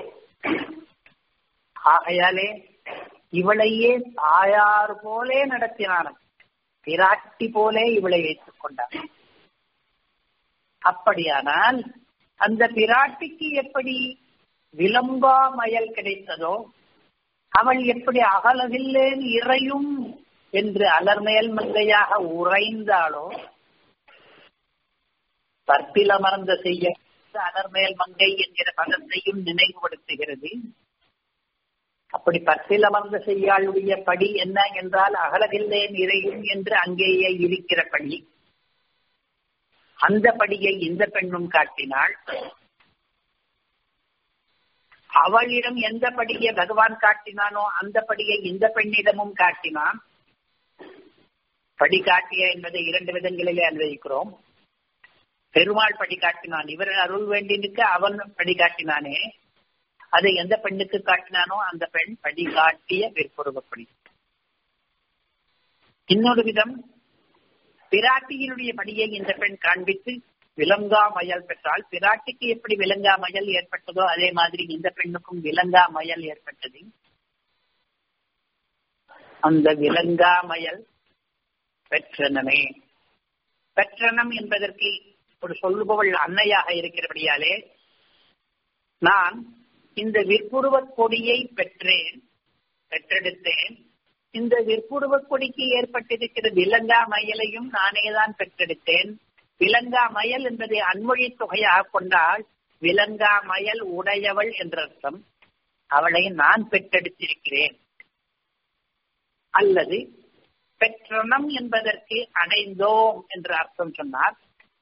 ஆகையாலே இவளையே தாயார் போலே நடத்தினான் பிராட்டி போலே இவளை வைத்துக் கொண்டான் அப்படியானால் அந்த பிராட்டிக்கு எப்படி விளம்பா மயல் கிடைத்ததோ அவள் எப்படி அகலகில்லேன் இறையும் என்று அலர்மேல் மங்கையாக உறைந்தாளோ பற்பில் அமர்ந்த செய்ய அலர்மேல் மங்கை என்கிற பதத்தையும் நினைவுபடுத்துகிறது அப்படி பற்பில் அமர்ந்த செய்யாளுடைய படி என்ன என்றால் அகலகில்லேன் இறையும் என்று அங்கேயே இருக்கிற படி அந்த படியை இந்த பெண்ணும் காட்டினாள் அவளிடம் எந்த படியை பகவான் காட்டினானோ அந்த படியை இந்த பெண்ணிடமும் காட்டினான் படி காட்டிய என்பதை இரண்டு விதங்களிலே அனுபவிக்கிறோம் பெருமாள் படி காட்டினான் இவர் அருள் வேண்டினுக்கு அவன் படி காட்டினானே அதை எந்த பெண்ணுக்கு காட்டினானோ அந்த பெண் படி காட்டிய விற்புருவப்படி இன்னொரு விதம் பிராட்டியினுடைய படியை இந்த பெண் காண்பித்து விலங்கா மயல் பெற்றால் பிராட்டிக்கு எப்படி விலங்கா மயல் ஏற்பட்டதோ அதே மாதிரி இந்த பெண்ணுக்கும் விலங்கா மயல் ஏற்பட்டது அந்த விலங்கா மயல் பெற்றனமே பெற்றனம் என்பதற்கு ஒரு சொல்லுபவள் அன்னையாக இருக்கிறபடியாலே நான் இந்த விற்புருவ கொடியை பெற்றேன் பெற்றெடுத்தேன் இந்த விற்புருவ கொடிக்கு ஏற்பட்டிருக்கிற விலங்கா மயலையும் நானேதான் பெற்றெடுத்தேன் விலங்கா மயல் என்பதை அன்மொழி தொகையாக கொண்டால் விலங்கா மயல் உடையவள் என்ற அர்த்தம் அவளை நான் பெற்றெடுத்திருக்கிறேன் அல்லது பெற்றனம் என்பதற்கு அடைந்தோம் என்று அர்த்தம் சொன்னார்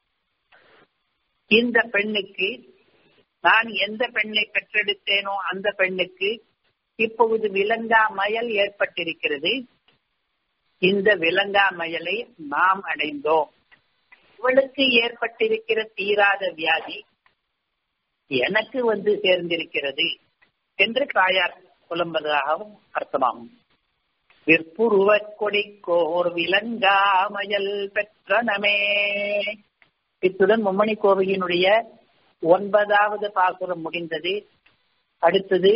இந்த பெண்ணுக்கு நான் எந்த பெண்ணை பெற்றெடுத்தேனோ அந்த பெண்ணுக்கு இப்பொழுது விலங்கா மயல் ஏற்பட்டிருக்கிறது இந்த விலங்காமயலை நாம் அடைந்தோம் இவளுக்கு ஏற்பட்டிருக்கிற தீராத வியாதி எனக்கு வந்து சேர்ந்திருக்கிறது என்று தாயார் புலம்பதாகவும் அர்த்தமாகும் விற்புருவ கொடிக்கோர் விலங்காமயல் பெற்றனமே இத்துடன் மும்மணி கோவையினுடைய ஒன்பதாவது பாசுரம் முடிந்தது அடுத்தது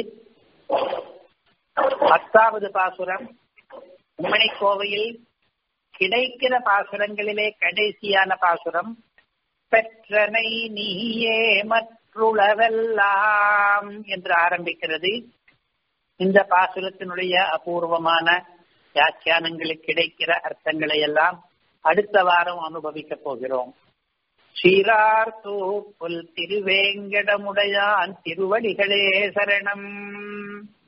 பத்தாவது பாசுரம் மும்மணி கோவையில் கிடைக்கிற பாசுரங்களிலே கடைசியான பாசுரம் பெற்றனை நீயே மற்றுளவெல்லாம் என்று ஆரம்பிக்கிறது இந்த பாசுரத்தினுடைய அபூர்வமான வியாக்கியானங்களுக்கு கிடைக்கிற அர்த்தங்களை எல்லாம் அடுத்த வாரம் அனுபவிக்க போகிறோம் சீரார் தூப்புல் திருவேங்கடமுடையான் திருவடிகளே சரணம்